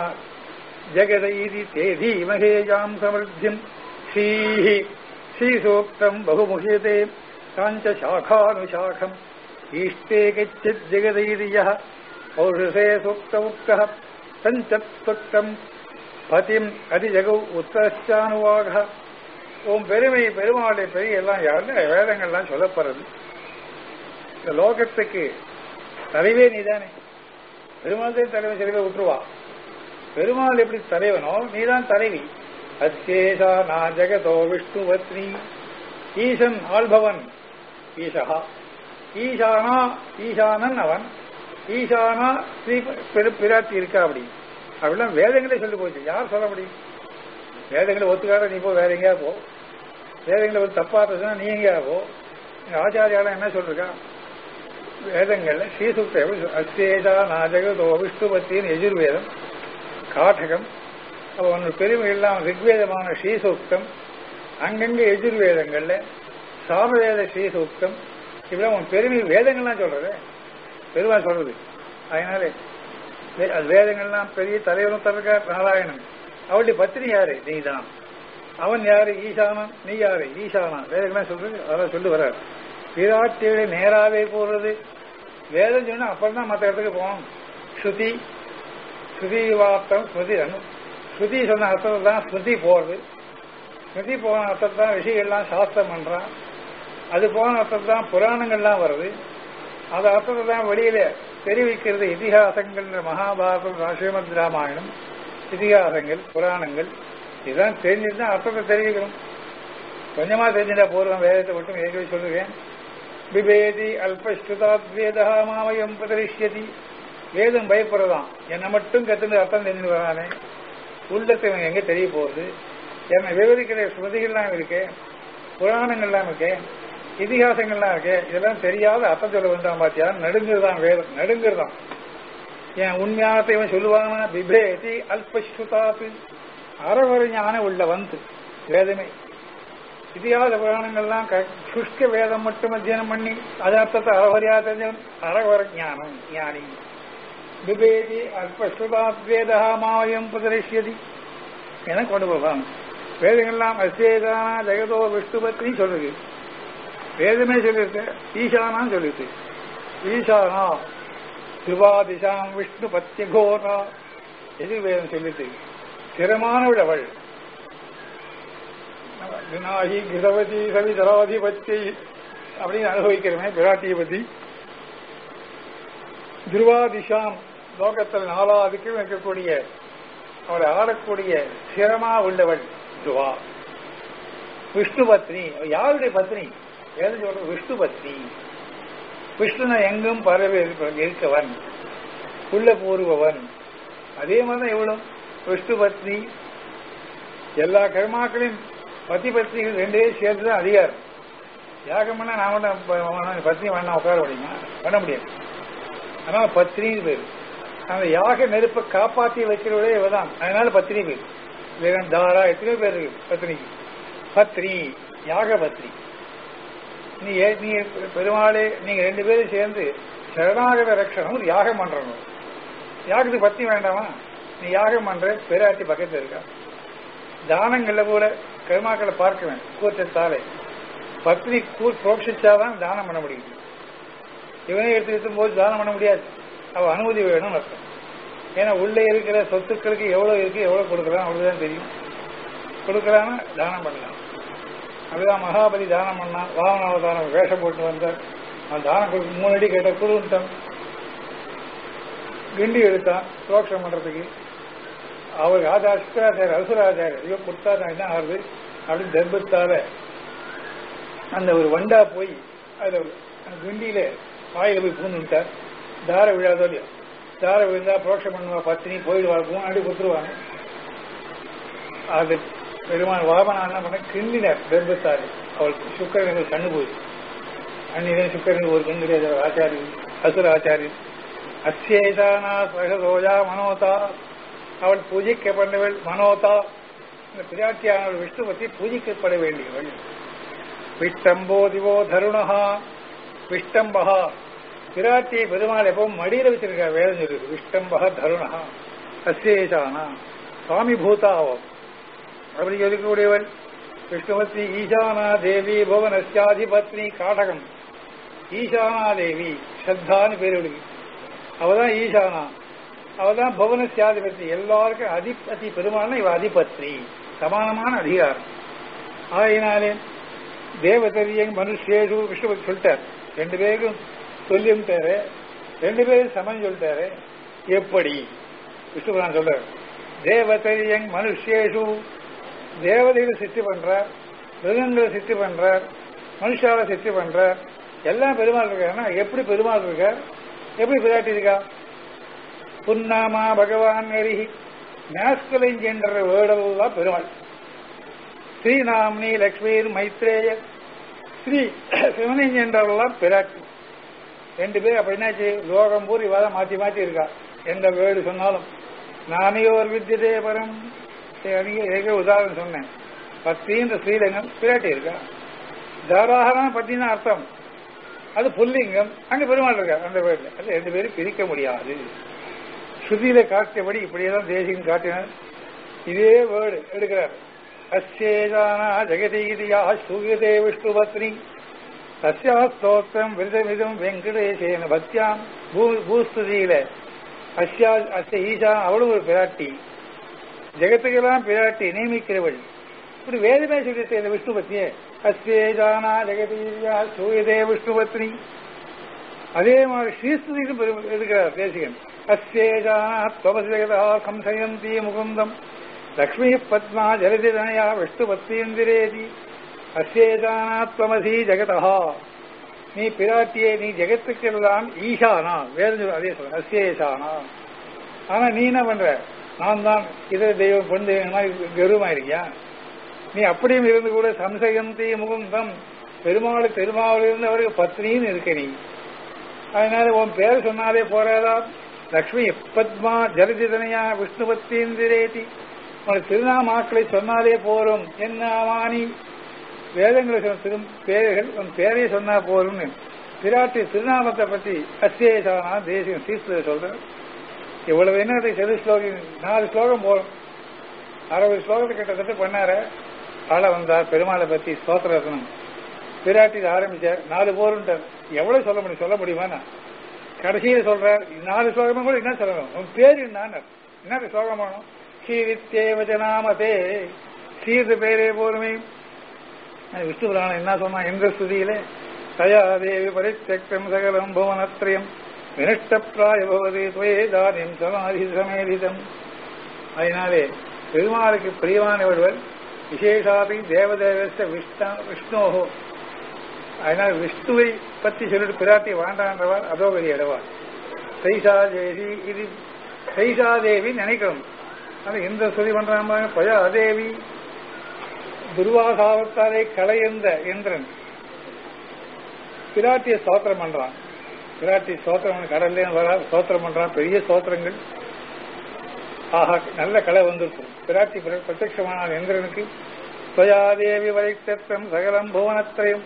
A: ஜெகதைதி தே தீமகேயாம் சமிருத்தியம் ஸ்ரீஹி ஸ்ரீசூக்தம் பகுமுகியதே காஞ்ச சாகானுசாகம் ஈஷ்டே கச்சித் ஜெகதைதி யः பௌருஷே சூக்த உக்தः சஞ்சத்வக்தம் பதிம் அதிஜகௌ உத்தரச்சானுவாக உன் பெருமை பெருமாளுடைய பெரிய எல்லாம் யாருன்னு வேதங்கள்லாம் சொல்லப்படுறது இந்த லோகத்துக்கு தலைவே நீதானே பெருமாள் தான் தலைவன் சில பேர் விட்டுருவா பெருமாள் எப்படி தலைவனோ நீதான் தலைவி அச்சேஷா நா ஜெகதோ விஷ்ணு பத்னி ஈசன் ஆள்பவன் ஈசகா ஈசானா ஈசானன் அவன் ஈசானா ஸ்ரீ பெரு- பிராட்டி இருக்கா அப்படி அப்படிலாம் வேதங்களே சொல்லி போச்சு யார் சொல்ல முடியும் வேதங்களை ஒத்துக்காத நீ போ வேற எங்கேயா போ வேதங்களை ஒரு தப்பா பேசுனா நீ எங்கேயா போ இந்த ஆச்சாரியாலாம் என்ன சொல்றா வேதங்கள்ல ஸ்ரீசுக்த அஸ்தேஜா நாஜகதோ விஷ்ணுபத்தின்னு எஜுர்வேதம் காட்டகம் அப்ப ஒன்று பெருமை இல்லாம ரிக்வேதமான ஸ்ரீசூக்தம் அங்கங்க எஜுர்வேதங்கள்ல சாமவேத ஸ்ரீசூக்தம் இப்படிலாம் உன் பெருமை வேதங்கள்லாம் சொல்றது பெருமாள் சொல்றது அதனால வே- அது வேதங்கள்லாம் பெரிய தலைவரும் தரக்கார் நாராயணன் அவளுடைய பத்தினி யாரு நீதான் அவன் யாரு ஈசானன் நீ யாரு ஈசானன் வேதங்கள்லாம் சொல்றது அதெல்லாம் சொல்லி வர்றார் விராட்டியோட நேராவே போறது வேதம் சொன்னா அப்புறம் தான் மற்ற இடத்துக்கு போகணும் ஸ்ருதி ஸ்ருதி வார்த்தம் ஸ்ருதி அனு ஸ்ருதி சொன்ன அர்த்தத்தை தான் ஸ்ருதி போறது ஸ்ருதி போன அர்த்தத்தை தான் விஷயங்கள்லாம் சாஸ்திரம் பண்றான் அது போன அர்த்தத்தை தான் புராணங்கள்லாம் வருது அது அர்த்தத்தை தான் வெளியில தெரிவிக்கிறது இதிகாசங்கள் மகாபாரதம் ஸ்ரீமத் ராமாயணம் இதிகாசங்கள் புராணங்கள் இதுதான் தெரிஞ்சுதான் அர்த்தத்தை தெரிவிக்கணும் கொஞ்சமா தெரிஞ்சுட்டா போதும் வேதத்தை மட்டும் ஏற்கனவே சொல்லுவேன் பிபேதி அல்பஸ்ருதாத்வேதா மாமயம் பிரதரிஷ்யதி வேதம் பயப்படுறதாம் என்னை மட்டும் கத்துட்டு அர்த்தம் தெரிஞ்சு வரானே உள்ளத்தை இவன் எங்க தெரிய போகுது என்னை விவரிக்கிற ஸ்ருதிகள்லாம் இருக்கு புராணங்கள்லாம் இருக்கு இதிகாசங்கள்லாம் இருக்கு இதெல்லாம் தெரியாத அர்த்தம் சொல்ல வேண்டாம் பாத்தியா நடுங்குறதான் வேதம் நடுங்குறதான் என் உண்மையானத்தை இவன் சொல்லுவானா பிபேதி அல்பஸ்ருதாத்து அறவர ஞானம் உள்ள வந்து வேதமே இதிகாச புராணங்கள்லாம் க- சுஷ்க வேதம் மட்டும் அத்தியனம் பண்ணி அது அர்த்தத்தை அறவரியா தெரிஞ்சவன் அறவர ஞானம் ஞானி பிபேதி அல்பஸ்ருதாத்வேதா மாவயம் பிரதரிஷ்யதி என கொண்டு போவாங்க வேதங்கள்லாம் அசேதானா ஜெகதோ விஷ்ணுபத்னி சொல்லுது வேதமே சொல்லிருக்கு ஈசானான்னு சொல்லிருக்கு ஈசானா திரிவாதிசாம் விஷ்ணு பத்திய கோரா எதிர்வேதம் சொல்லிட்டு ஸ்திரமானவள் அவள் வினாகி கிருதவதி சவிதராதிபத்தி அப்படின்னு அனுபவிக்கிறமே பிராட்டியை பத்தி துருவாதிஷாம் லோகத்தில் நாலாவதுக்கும் இருக்கக்கூடிய அவளை ஆடக்கூடிய சிரமா உள்ளவள் துவா விஷ்ணு பத்னி யாருடைய பத்னி ஏது சொல்ற விஷ்ணு பத்னி விஷ்ணுன எங்கும் பரவி இருப்ப- இருக்கவன் உள்ள பூர்வவன் அதே மாதிரி இவளும் விஷ்ணு பத்னி எல்லா கர்மாக்களையும் பத்தி பத்னிகள் ரெண்டே சேர்த்து தான் அதிகாரம் யாகம் பண்ணா நான் வேணா ப- வேணா பத்னி வேணா உட்கார முடியுமா பண்ண முடியாது அதனால பத்னின்னு பேரு அந்த யாக நெருப்பை காப்பாற்றி வைக்கிறவளே இவதான் அதனால பத்னி பேர் வேற தாரா எத்தனையோ பேர் இருக்கு பத்னிக்கு பத்னி யாக பத்னி நீ ஏ- நீ பெருமாளே நீங்க ரெண்டு பேரும் சேர்ந்து சரணாகத ரட்சணம் ஒரு யாகம் பண்றணும் யாகத்துக்கு பத்னி வேண்டாமா நீ யாகம் பண்ற பெராட்டி பக்கத்துல இருக்கா தானங்கள்ல கூட கருமாக்களை பார்க்க வேண்டும் கூற்றத்தாலே பத்னி கூ புரோட்சிச்சாதான் தானம் பண்ண முடியும் இவனே எடுத்து எடுத்தும் போது தானம் பண்ண முடியாது அவ அனுமதி வேணும்னு அர்த்தம் ஏன்னா உள்ளே இருக்கிற சொத்துக்களுக்கு எவ்வளவு இருக்கு எவ்வளவு கொடுக்கலாம் அவ்வளவுதான் தெரியும் கொடுக்கலான்னா தானம் பண்ணலாம் அதுதான் மகாபலி தானம் பண்ணான் வாமனாவதாரம் வேஷம் போட்டு வந்தார் அவன் தானம் கொடுக்க மூணு அடி கேட்ட குழுந்தான் கிண்டி எடுத்தான் சோக்ஷம் பண்றதுக்கு அவர் ஆச்சார சுக்கராச்சாரியர் அசுராச்சாரியர் ஐயோ கொடுத்தா நான் என்ன ஆகுது அப்படின்னு தர்பத்தால அந்த ஒரு வண்டா போய் அதுல அந்த கிண்டியில வாயில போய் பூந்துட்டார் தார விழாதோ இல்லையோ தார விழுந்தா புரோஷம் பண்ணுவா பத்தினி போயிடுவாள் முன்னாடி குத்துருவாங்க அது பெருமான் வாமனா என்ன பண்ண கிண்டினார் தர்பத்தாரு அவள் சுக்கரனுக்கு கண்ணு போய் அன்னிலே சுக்கரனுக்கு ஒரு கண் கிடையாது அவர் ஆச்சாரியர் அசுர ஆச்சாரியர் அஸ்யேதானா சகரோஜா மனோதா அவள் பூஜிக்கப்பட்டவள் மனோதா இந்த பிராட்டியானவள் விஷ்ணு பற்றி பூஜிக்கப்பட வேண்டியவள் விஷ்டம்போ திவோ தருணஹா விஷ்டம்பகா பிராட்டியை பெருமாள் எப்பவும் மடியில வச்சிருக்கா வேதம் சொல்லுது விஷ்டம்பகா தருணஹா அஸ்யேஷானா சுவாமி பூதாவம் அப்படி இருக்கக்கூடியவள் விஷ்ணுபத்னி ஈசானா தேவி புவனஸ்யாதிபத்னி காடகம் ஈசானா தேவி ஸ்ரத்தான்னு பேர் இவளுக்கு அவதான் ஈசானா அவதான் புவனஸ்யாதிபதி எல்லாருக்கும் அதிபதி பெருமாள்னா இவ அதிபத்னி சமானமான அதிகாரம் ஆகையினாலே தேவதரியங் மனுஷேஷு விஷ்ணுபதி சொல்லிட்டார் ரெண்டு பேருக்கும் சொல்லிட்டாரு ரெண்டு பேரும் சமம் சொல்லிட்டாரு எப்படி விஷ்ணுபுரான் சொல்றாரு தேவதரியங் மனுஷேஷு தேவதைகளை சிருஷ்டி பண்றார் மிருகங்களை சிருஷ்டி பண்றார் மனுஷாவை சிருஷ்டி பண்றார் எல்லாம் பெருமாள் இருக்காருன்னா எப்படி பெருமாள் இருக்கார் எப்படி பிராட்டி இருக்கா புன்னாமா பகவான் நெருகி மேஸ்கலிங் என்ற வேடல்லாம் பெருமாள் ஸ்ரீநாம்னி லக்ஷ்மீர் மைத்ரேய ஸ்ரீ சிவனிங் என்றவெல்லாம் பிராட்டி ரெண்டு பேர் அப்ப என்னாச்சு லோகம் பூரி வாதம் மாத்தி மாத்தி இருக்கா எந்த வேடு சொன்னாலும் நானையோர் வித்தியதே பரம் ஏக உதாரணம் சொன்னேன் பத்தின்ற ஸ்ரீலிங்கம் பிராட்டி இருக்கா தாராகமான பத்தினா அர்த்தம் அது புல்லிங்கம் அங்க பெருமாள் இருக்கா அந்த வேர்ல அது ரெண்டு பேரும் பிரிக்க முடியாது ஸ்ருதியில காட்டியபடி இப்படியேதான் தேசிகம் காட்டினார் இதே வேர்டு எடுக்கிறார் அஸ்யேதானா ஜெகதீதியா சூயதே விஷ்ணு பத்னி தஸ்யா ஸ்தோத்திரம் விருதமிதம் வெங்கடேசேன பக்தியாம் பூ பூஸ்துதியில அஸ்யா அஸ்ய ஈசா அவளும் ஒரு பிராட்டி ஜெகத்துக்கெல்லாம் பிராட்டி நியமிக்கிறவள் இப்படி வேதமே சொல்லிட்டு இந்த விஷ்ணு பத்னியே அஸ்யேதானா ஜெகதீதியா சூயதே விஷ்ணு பத்னி அதே மாதிரி ஸ்ரீஸ்துதிக்கும் இருக்கிறார் தேசிகன் அஸ்யேதானா துவசி ஜெகதா சம்சயந்தி முகுந்தம் லக்ஷ்மி பத்மா ஜலதிதனயா விஷ்ணு பத்னீந்திரேதி அஸ்யேதானா துவமசி ஜெகதா நீ பிராட்டியே நீ ஜெகத்துக்கெல்லாம் ஈசானா வேறு அதே சொல்ற அஸ்யேசானா ஆனா நீ என்ன பண்ற நான் தான் இதர தெய்வம் பொன் தெய்வம் மாதிரி கருவமா இருக்கியா நீ அப்படியும் இருந்து கூட சம்சயந்தி முகுந்தம் பெருமாள் பெருமாள் இருந்து அவருக்கு பத்னின்னு இருக்க நீ அதனால உன் பேர் சொன்னாலே போறாதா லக்ஷ்மி பத்மா ஜலதிதனையா விஷ்ணு பத்தீந்திரேதி உனக்கு திருநாமாக்களை சொன்னாலே போரும் என்ன ஆமானி வேதங்களை சொன்ன திரு பேர்கள் உன் பேரையே சொன்னா போரும்னு பிராட்டி திருநாமத்தை பற்றி அசேஷானா தேசியம் சீஸ்வர சொல்றேன் இவ்வளவு என்ன செது ஸ்லோகம் நாலு ஸ்லோகம் போகும் அறுபது ஸ்லோகத்தை கிட்டத்தட்ட பண்ணார ஆள வந்தார் பெருமாளை பத்தி ஸ்தோத்திர ரத்னம் பிராட்டி ஆரம்பிச்சார் நாலு போருன்ட்டார் எவ்வளவு சொல்ல முடியும் சொல்ல முடியுமா கடைசியில சொல்றார் நாலு ஸ்லோகமும் கூட என்ன சொல்லணும் உன் பேர் என்ன என்ன ஸ்லோகம் வேணும் ஸ்ரீவித்தே வச்சனாமதே சீர்து பேரே போருமே விஷ்ணு புராணம் என்ன சொன்னா எந்த ஸ்துதியில தயா தேவி பரித்தக்தம் சகலம் புவனத்ரயம் வினஷ்டப்பிராய பவதி துவேதானியம் சமாதி சமேதிதம் அதனாலே பெருமாளுக்கு பிரியமானவர்கள் விசேஷாதி தேவதேவஸ்த விஷ்ணா விஷ்ணோகோ அதனால விஷ்ணுவை பற்றி சொல்லிட்டு பிராட்டி வாண்டான்றவாள் அதோ பெரிய இடவாள் சைசாதேவி இது சைசாதேவி நினைக்கணும் அது இந்த சொல்லி பண்றாங்க பயாதேவி துர்வாசாவத்தாலே களையந்த இந்திரன் பிராட்டிய ஸ்தோத்திரம் பண்றான் பிராட்டி ஸ்தோத்திரம் கடல்ல வரா ஸ்தோத்திரம் பண்றான் பெரிய ஸ்தோத்திரங்கள் ஆஹா நல்ல கலை வந்திருக்கும் பிராட்டி பிரத்யமான இந்திரனுக்கு ஸ்வயாதேவி வைத்தம் சகலம் புவனத்திரையும்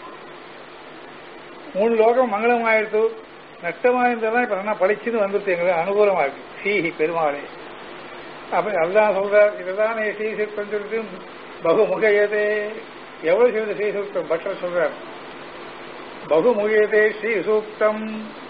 A: மூணு லோகம் மங்களமாயிடுத்து நஷ்டமா இருந்ததான் இப்ப நல்லா படிச்சுன்னு வந்துருச்சு எங்களுக்கு அனுகூலமா இருக்கு சீஹி பெருமாளே அப்ப அதுதான் சொல்றார் இதுதான் ஸ்ரீசுத்தம் சொல்லிட்டு பகுமுகையதே எவ்வளவு சொல்லுது ஸ்ரீசூக்தம் பட்டர் சொல்றார் பகுமுகையதே ஸ்ரீசூக்தம்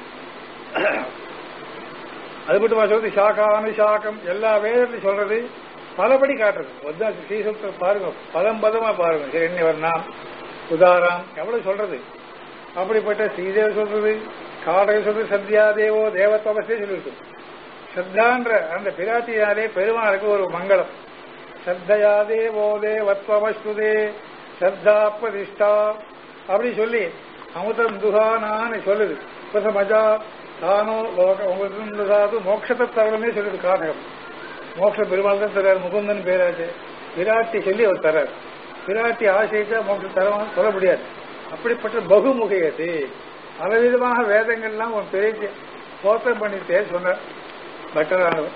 A: அது மட்டுமா சொல்றது சாக்கா அனுசாக்கம் எல்லா வேதத்தையும் சொல்றது பலபடி காட்டுறது ஒதான் ஸ்ரீசூக்தம் பாருங்க பதம் பதமா பாருங்க சிரண்யவர்ணாம் உதாராம் எவ்வளவு சொல்றது அப்படிப்பட்ட ஸ்ரீதேவ சொல்றது காடக சொல்றது சத்யாதேவோ தேவத்தவசே சொல்லிருக்கு ஸ்ரத்தான்ற அந்த பிராட்டியாலே பெருமாளுக்கு ஒரு மங்களம் ஸ்ரத்தையா தேவோ தேவத்வமஸ்துதே ஸ்ரத்தா பிரதிஷ்டா அப்படி சொல்லி அமுதம் துகானான்னு சொல்லுது பிரசமஜா தானோ லோக உங்களுக்கு சாது மோட்சத்தை தரணுமே சொல்லுது காடகம் மோட்ச பெருமாள் தான் தர்றார் முகுந்தன் பேராச்சு விராட்டி சொல்லி அவர் தர்றார் விராட்டி ஆசைச்சா மோட்சம் தரவான்னு சொல்ல முடியாது அப்படிப்பட்ட பகுமுகையது பலவிதமாக வேதங்கள்லாம் ஒரு பெரிய தோற்றம் பண்ணிட்டே சொன்னார் பட்டரானவர்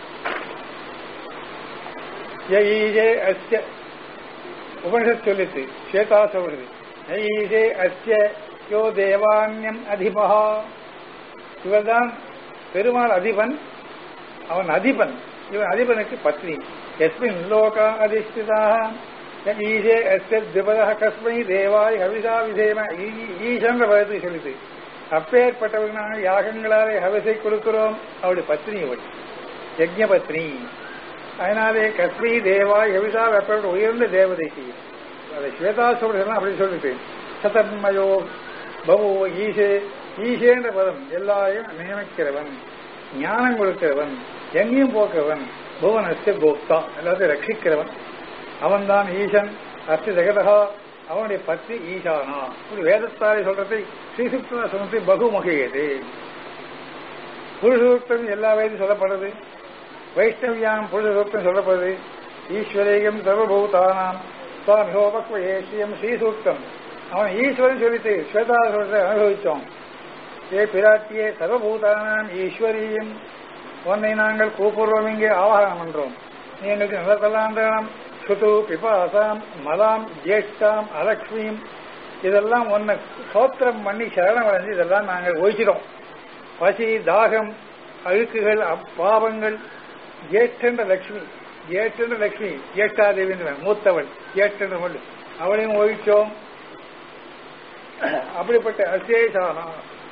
A: யஈஜே அஸ்ய உபனிஷத் சொல்லித்து ஸ்வேதா சொல்றது யஈஜே அஸ்ய யோ தேவான்யம் அதிபா இவர்தான் பெருமாள் அதிபன் அவன் அதிபன் இவன் அதிபனுக்கு பத்னி எஸ்மின் லோகா அதிஷ்டிதாக ஈஷே அஸ்ய திபதः கஸ்மை தேவாய் ஹவிசா விதேம ஈஷன்ற பதத்தை சொல்லிது அப்பேற்பட்டவர்கள் நாங்கள் யாகங்களாலே ஹவிசை கொடுக்கிறோம் அவருடைய பத்னி அவள் யஜ்ஞ பத்னி அதனாலே கஸ்மி தேவாய் ஹவிசா வெப்ப உயர்ந்த தேவதைக்கு அதை ஸ்வேதா சொல்றதுலாம் அப்படி சொல்லிட்டு சதன்மயோ பவோ ஈஷே ஈஷேன்ற பதம் எல்லாரையும் நியமிக்கிறவன் ஞானம் கொடுக்கிறவன் எங்கேயும் போக்குறவன் புவனஸ்ய கோப்தா எல்லாத்தையும் ரட்சிக்கிறவன் அவன்தான் ஈசன் அஸ்தி ஜெகதகா அவனுடைய பத்தி ஈசானா இப்படி வேதத்தாரை சொல்றதை ஸ்ரீசுக்த சொன்னதை பகுமுகையது புருஷசூக்தம் எல்லா வயதும் சொல்லப்படுறது வைஷ்ணவியானம் புருஷசூக்தம் சொல்லப்படுது ஈஸ்வரேயம் சர்வபூதானாம் சுவாமிஹோபக்வயேஷியம் ஸ்ரீசூக்தம் அவன் ஈஸ்வரன் சொல்லிட்டு ஸ்வேதா சொல்றதை அனுபவித்தோம் ஏ பிராட்டியே சர்வபூதானாம் ஈஸ்வரியம் உன்னை நாங்கள் கூப்பிடுறோம் இங்கே ஆவாகனம் பண்றோம் நீ எங்களுக்கு நல்லதெல்லாம் வேணும் சுது பிபாசாம் மலாம் ஜேஷ்டாம் அலக்ஷ்மியும் இதெல்லாம் ஒன்ன சோத்திரம் பண்ணி சரணம் அடைஞ்சு இதெல்லாம் நாங்கள் ஒழிச்சிடும் பசி தாகம் அழுக்குகள் பாவங்கள் ஜேஷ்டன்ற லட்சுமி ஜேஷ்டன்ற லட்சுமி ஜேஷ்டாதேவின்ற மூத்தவள் ஜேஷ்டன்ற மொழி அவளையும் ஒழிச்சோம் அப்படிப்பட்ட அசேஷானா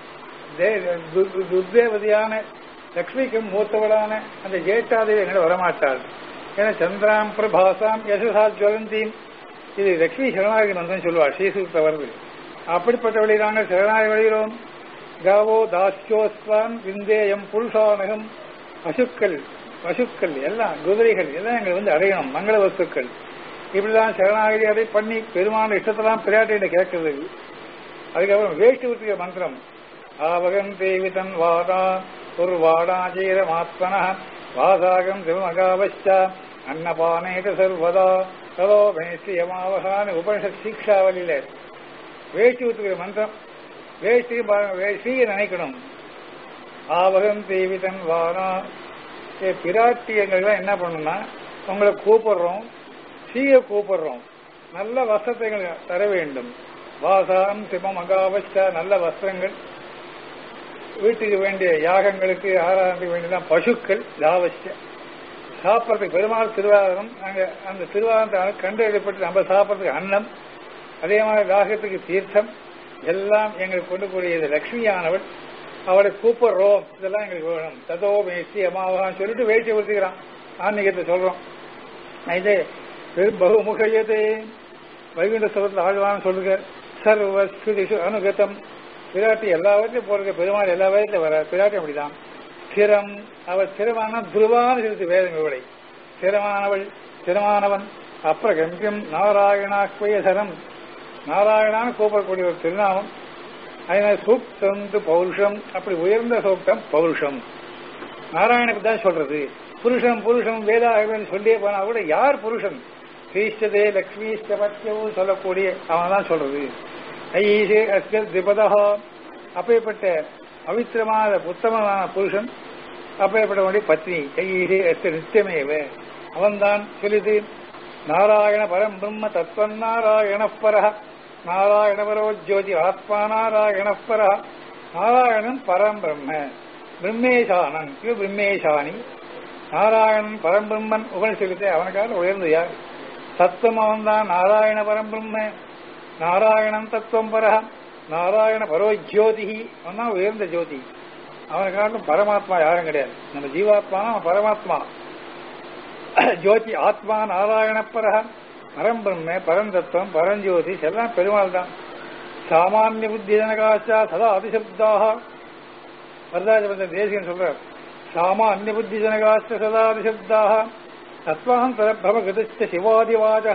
A: துர்தேவதியான லக்ஷ்மிக்கு மூத்தவளான அந்த ஜேஷ்டாதேவி எங்களை வரமாட்டாள் ஏன்னா சந்திராம் பிரபாசாம் யசசா ஜுவலந்தீம் இது லட்சுமி சரணாகி மந்திரம் சொல்லுவாள் ஸ்ரீசூத்த வருது அப்படிப்பட்டவளை நாங்கள் சரணாகி வருகிறோம் காவோ தாஸ்யோஸ்வான் விந்தேயம் புருஷானகம் பசுக்கள் பசுக்கள் எல்லாம் குதிரைகள் எல்லாம் எங்களை வந்து அடையணும் மங்கள வஸ்துக்கள் இப்படிதான் சரணாகதி அதை பண்ணி பெருமான இஷ்டத்தெல்லாம் பிராட்டியிட கேட்கறது அதுக்கப்புறம் வேஷ்டி விட்டுக்க மந்திரம் ஆவகம் தேவிதன் வாடா ஒரு வாடாஜீர மாத்மன வாசாகம் சிவமகாவச்சா அன்னபானேத சர்வதா ததோ மேஸ்தியமாவகான்னு உபனிஷத் சீக்ஷாவலியில வேஷ்டி விட்டுக்கிற மந்திரம் வேஷ்டி வேஷ்டியை நினைக்கணும் ஆவகம் தேவிதன் வாரா பிராட்டி எங்களுக்கு என்ன பண்ணணும்னா உங்களை கூப்பிடுறோம் சீய கூப்பிடுறோம் நல்ல வஸ்திரத்தை எங்களுக்கு தர வேண்டும் வாசாம் சிவம் அகாவச்சா நல்ல வஸ்திரங்கள் வீட்டுக்கு வேண்டிய யாகங்களுக்கு ஆராதனைக்கு வேண்டியதான் பசுக்கள் தாவச்ச சாப்பிட்றதுக்கு பெருமாள் திருவாரணம் நாங்க அந்த திருவாரணத்தை கண்டு எழுப்பட்டு நம்ம சாப்பிட்றதுக்கு அன்னம் அதே மாதிரி தாகத்துக்கு தீர்த்தம் எல்லாம் எங்களுக்கு கொண்டு கூடியது லட்சுமியானவள் அவளை கூப்பிடுறோம் இதெல்லாம் எங்களுக்கு வேணும் ததோ மேசி அமாவான்னு சொல்லிட்டு வேட்டி ஊற்றிக்கிறான் ஆன்மீகத்தை சொல்றோம் இது பகுமுகையதே வைகுண்ட ஸ்தலத்தில் ஆழ்வான்னு சொல்லுங்க சர்வஸ்துதிஷு அனுகதம் பிராட்டி எல்லா விதத்திலும் போறது பெருமாள் எல்லா விதத்திலும் வர பிராட்டி அப்படிதான் ஸ்திரம் அவள் ஸ்திரமான துருவான இருக்கு வேதம் இவளை ஸ்திரமானவள் ஸ்திரமானவன் அப்பிரகம்பியம் நாராயணாஸ்வயசரம் நாராயணான்னு கூப்பிடக்கூடிய ஒரு திருநாமம் அதனால சூக்தம் பௌருஷம் அப்படி உயர்ந்த சூக்தம் பௌருஷம் நாராயணனுக்கு தான் சொல்றது புருஷன் புருஷன் வேதாகவன் சொல்லியே போனா கூட யார் புருஷன் கிரீஷ்டதே லக்ஷ்மி பத்தியவும் சொல்லக்கூடிய அவன் தான் சொல்றது ஐஷே அஸ்கர் திபதா அப்பேற்பட்ட பவித்திரமான உத்தமமான புருஷன் அப்பேற்பட்டவனுடைய பத்னி ஐஷே அஸ்கர் நித்தியமேவ அவன்தான் சொல்லிது நாராயண பரம் பிரம்ம தத்வன் நாராயண பர நாராயண பரோ ஜோதி ஆத்மா நாராயண பர நாராயணன் பரம் பிரம்ம பிரம்மேசானன் இது பிரம்மேசானி நாராயணன் பரம்பிரம்மன் உபனிஷத்தை அவனுக்காக உயர்ந்து யார் தத்துவம் அவன்தான் நாராயண பரம்பிரம்ம நாராயணன் தத்துவம் பர நாராயண பரோ ஜோதி அவன் தான் உயர்ந்த ஜோதி அவனுக்காட்டும் பரமாத்மா யாரும் கிடையாது நம்ம ஜீவாத்மா அவன் பரமாத்மா ஜோதி ஆத்மா நாராயண பர பரம்பிரம்ம பரந்தத்துவம் பரஞ்சோதி எல்லாம் பெருமாள் தான் சாமானிய புத்தி ஜனகாச்சா சதா அதிசப்தாக வரதாஜபந்த தேசிகன் சொல்றார் சாமானிய புத்தி ஜனகாச்ச சதா அதிசப்தாக தத்வாந்தர பிரமகிருதிச்ச சிவாதிவாஜ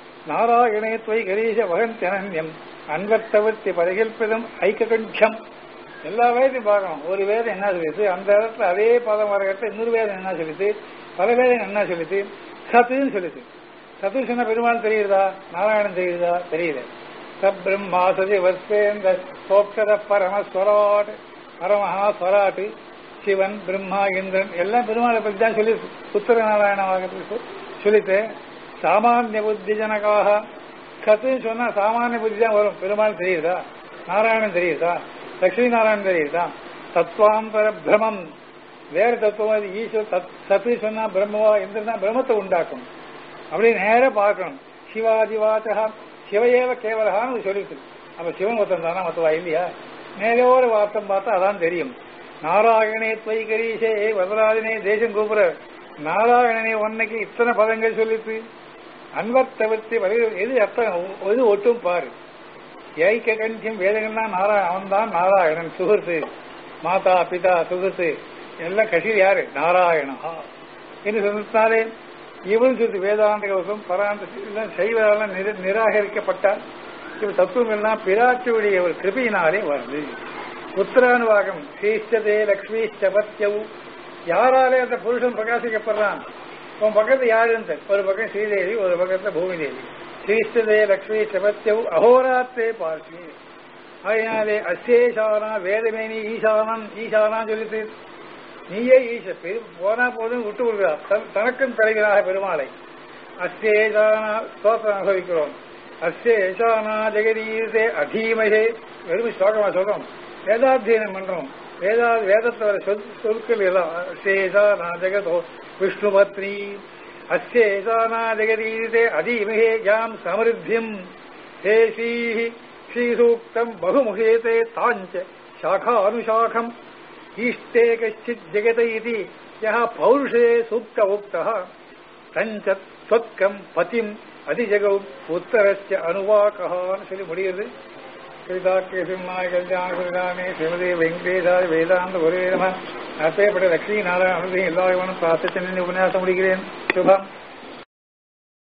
A: நாராயணே துவை கரீஷ வகந்தனன்யம் அன்வர்த்தவர்த்தி பரிகல்பிதம் ஐக்ககண்டம் எல்லா வேதையும் பார்க்கணும் ஒரு வேதம் என்ன சொல்லிது அந்த இடத்துல அதே பதம் வர இடத்துல இன்னொரு வேதம் என்ன சொல்லிது பல வேதம் என்ன சொல்லிது சத்துன்னு சொல்லிது சத்து சொன்ன பெருமாள் தெரியுதா நாராயணன் தெரியுதா தெரியல சப்ரம்மாசதி வர்த்தேந்த சோப்தத பரமஸ்வராட் பரமஹா ஸ்வராட்டு சிவன் பிரம்மா இந்திரன் எல்லாம் பெருமாளை பற்றி தான் சொல்லி உத்தர நாராயணமாக சொல்லிட்டு சாமானிய புத்தி ஜனகாக கத்துன்னு சொன்னா சாமானிய புத்தி தான் வரும் பெருமாள் தெரியுதா நாராயணன் தெரியுதா லட்சுமி நாராயணன் தெரியுதா தத்துவாந்தர பிரமம் வேற தத்துவம் ஈஸ்வர் சத்து சொன்னா பிரம்மவா இந்திரன் தான் பிரம்மத்தை உண்டாக்கும் அப்படி நேர பார்க்கணும் சிவாதிவாச்சகா சிவையேவ கேவலகான்னு சொல்லிட்டு அப்ப சிவன் ஒருத்தன் தானா மத்தவா இல்லையா மேலே ஒரு வார்த்தம் பார்த்தா அதான் தெரியும் நாராயணே துவை கரீஷே வரராஜனே தேசம் கூப்பிட நாராயணனே உன்னைக்கு இத்தனை பதங்கள் சொல்லிட்டு அன்வர் தவிர்த்து எது அர்த்தம் எது ஒட்டும் பாரு ஏய்க்க கண்டியம் வேதங்கள்னா நாராயணன் அவன் தான் நாராயணன் சுகர்த்து மாதா பிதா சுகர்த்து எல்லாம் கட்சியில் யாரு நாராயணா என்று சொன்னாலே இவன் சொல்லி வேதாந்த கவசம் பராந்த செய்வதால் நிராகரிக்கப்பட்டால் இவ் தத்துவம் எல்லாம் பிராட்டியுடைய ஒரு கிருபியினாலே வருது உத்தரானுவாகம் ஸ்ரீஷ்டதே லக்ஷ்மி சபத்யவு யாராலே அந்த புருஷன் பிரகாசிக்கப்படுறான் உன் பக்கத்து யாருந்த ஒரு பக்கம் ஸ்ரீதேவி ஒரு பக்கத்துல பூமிதேவி ஸ்ரீஷ்டதே லக்ஷ்மி சபத்யவு அகோராத்தே பார்த்தி அதனாலே அசேஷானா வேதமேனி ஈசானன் ஈசானா சொல்லிட்டு நீயே ஈச பெரு போனா போதும் விட்டு கொடுக்கிறார் தனக்கும் தலைவராக பெருமாளை அஸ்தேசானா ஸ்தோத்திரம் அனுபவிக்கிறோம் அஸ்தேசானா ஜெகதீசே அதீமகே வெறும் ஸ்லோகமா சொல்றோம் வேதாத்தியனம் பண்றோம் வேதா வேதத்தை வர சொல் சொற்கள் எல்லாம் அஸ்தேசானா ஜெகதோ விஷ்ணு பத்னி அஸ்தேசானா ஜெகதீசே அதீமகே யாம் சமருத்தியம் ஹே ஸ்ரீஹி ஸ்ரீசூக்தம் பகுமுகேதே தாஞ்ச शाखानुशाखम् ईष्टे कश्चित् जगत इति यः पौरुषे सूक्त उक्तः தஞ்ச சொத்கம் பதிம் அதிஜகௌ உத்தரஸ்ய அனுவாக்கா சொல்லி முடியுது கவிதாக்கிய சிம்மாய கல்யாண குருதாமே ஸ்ரீமதி வெங்கடேசாய வேதாந்த ஒரே நம அப்பேற்பட்ட லட்சுமி நாராயண எல்லாரும் பிரார்த்திச்சு உபன்யாசம் முடிக்கிறேன் சுபம்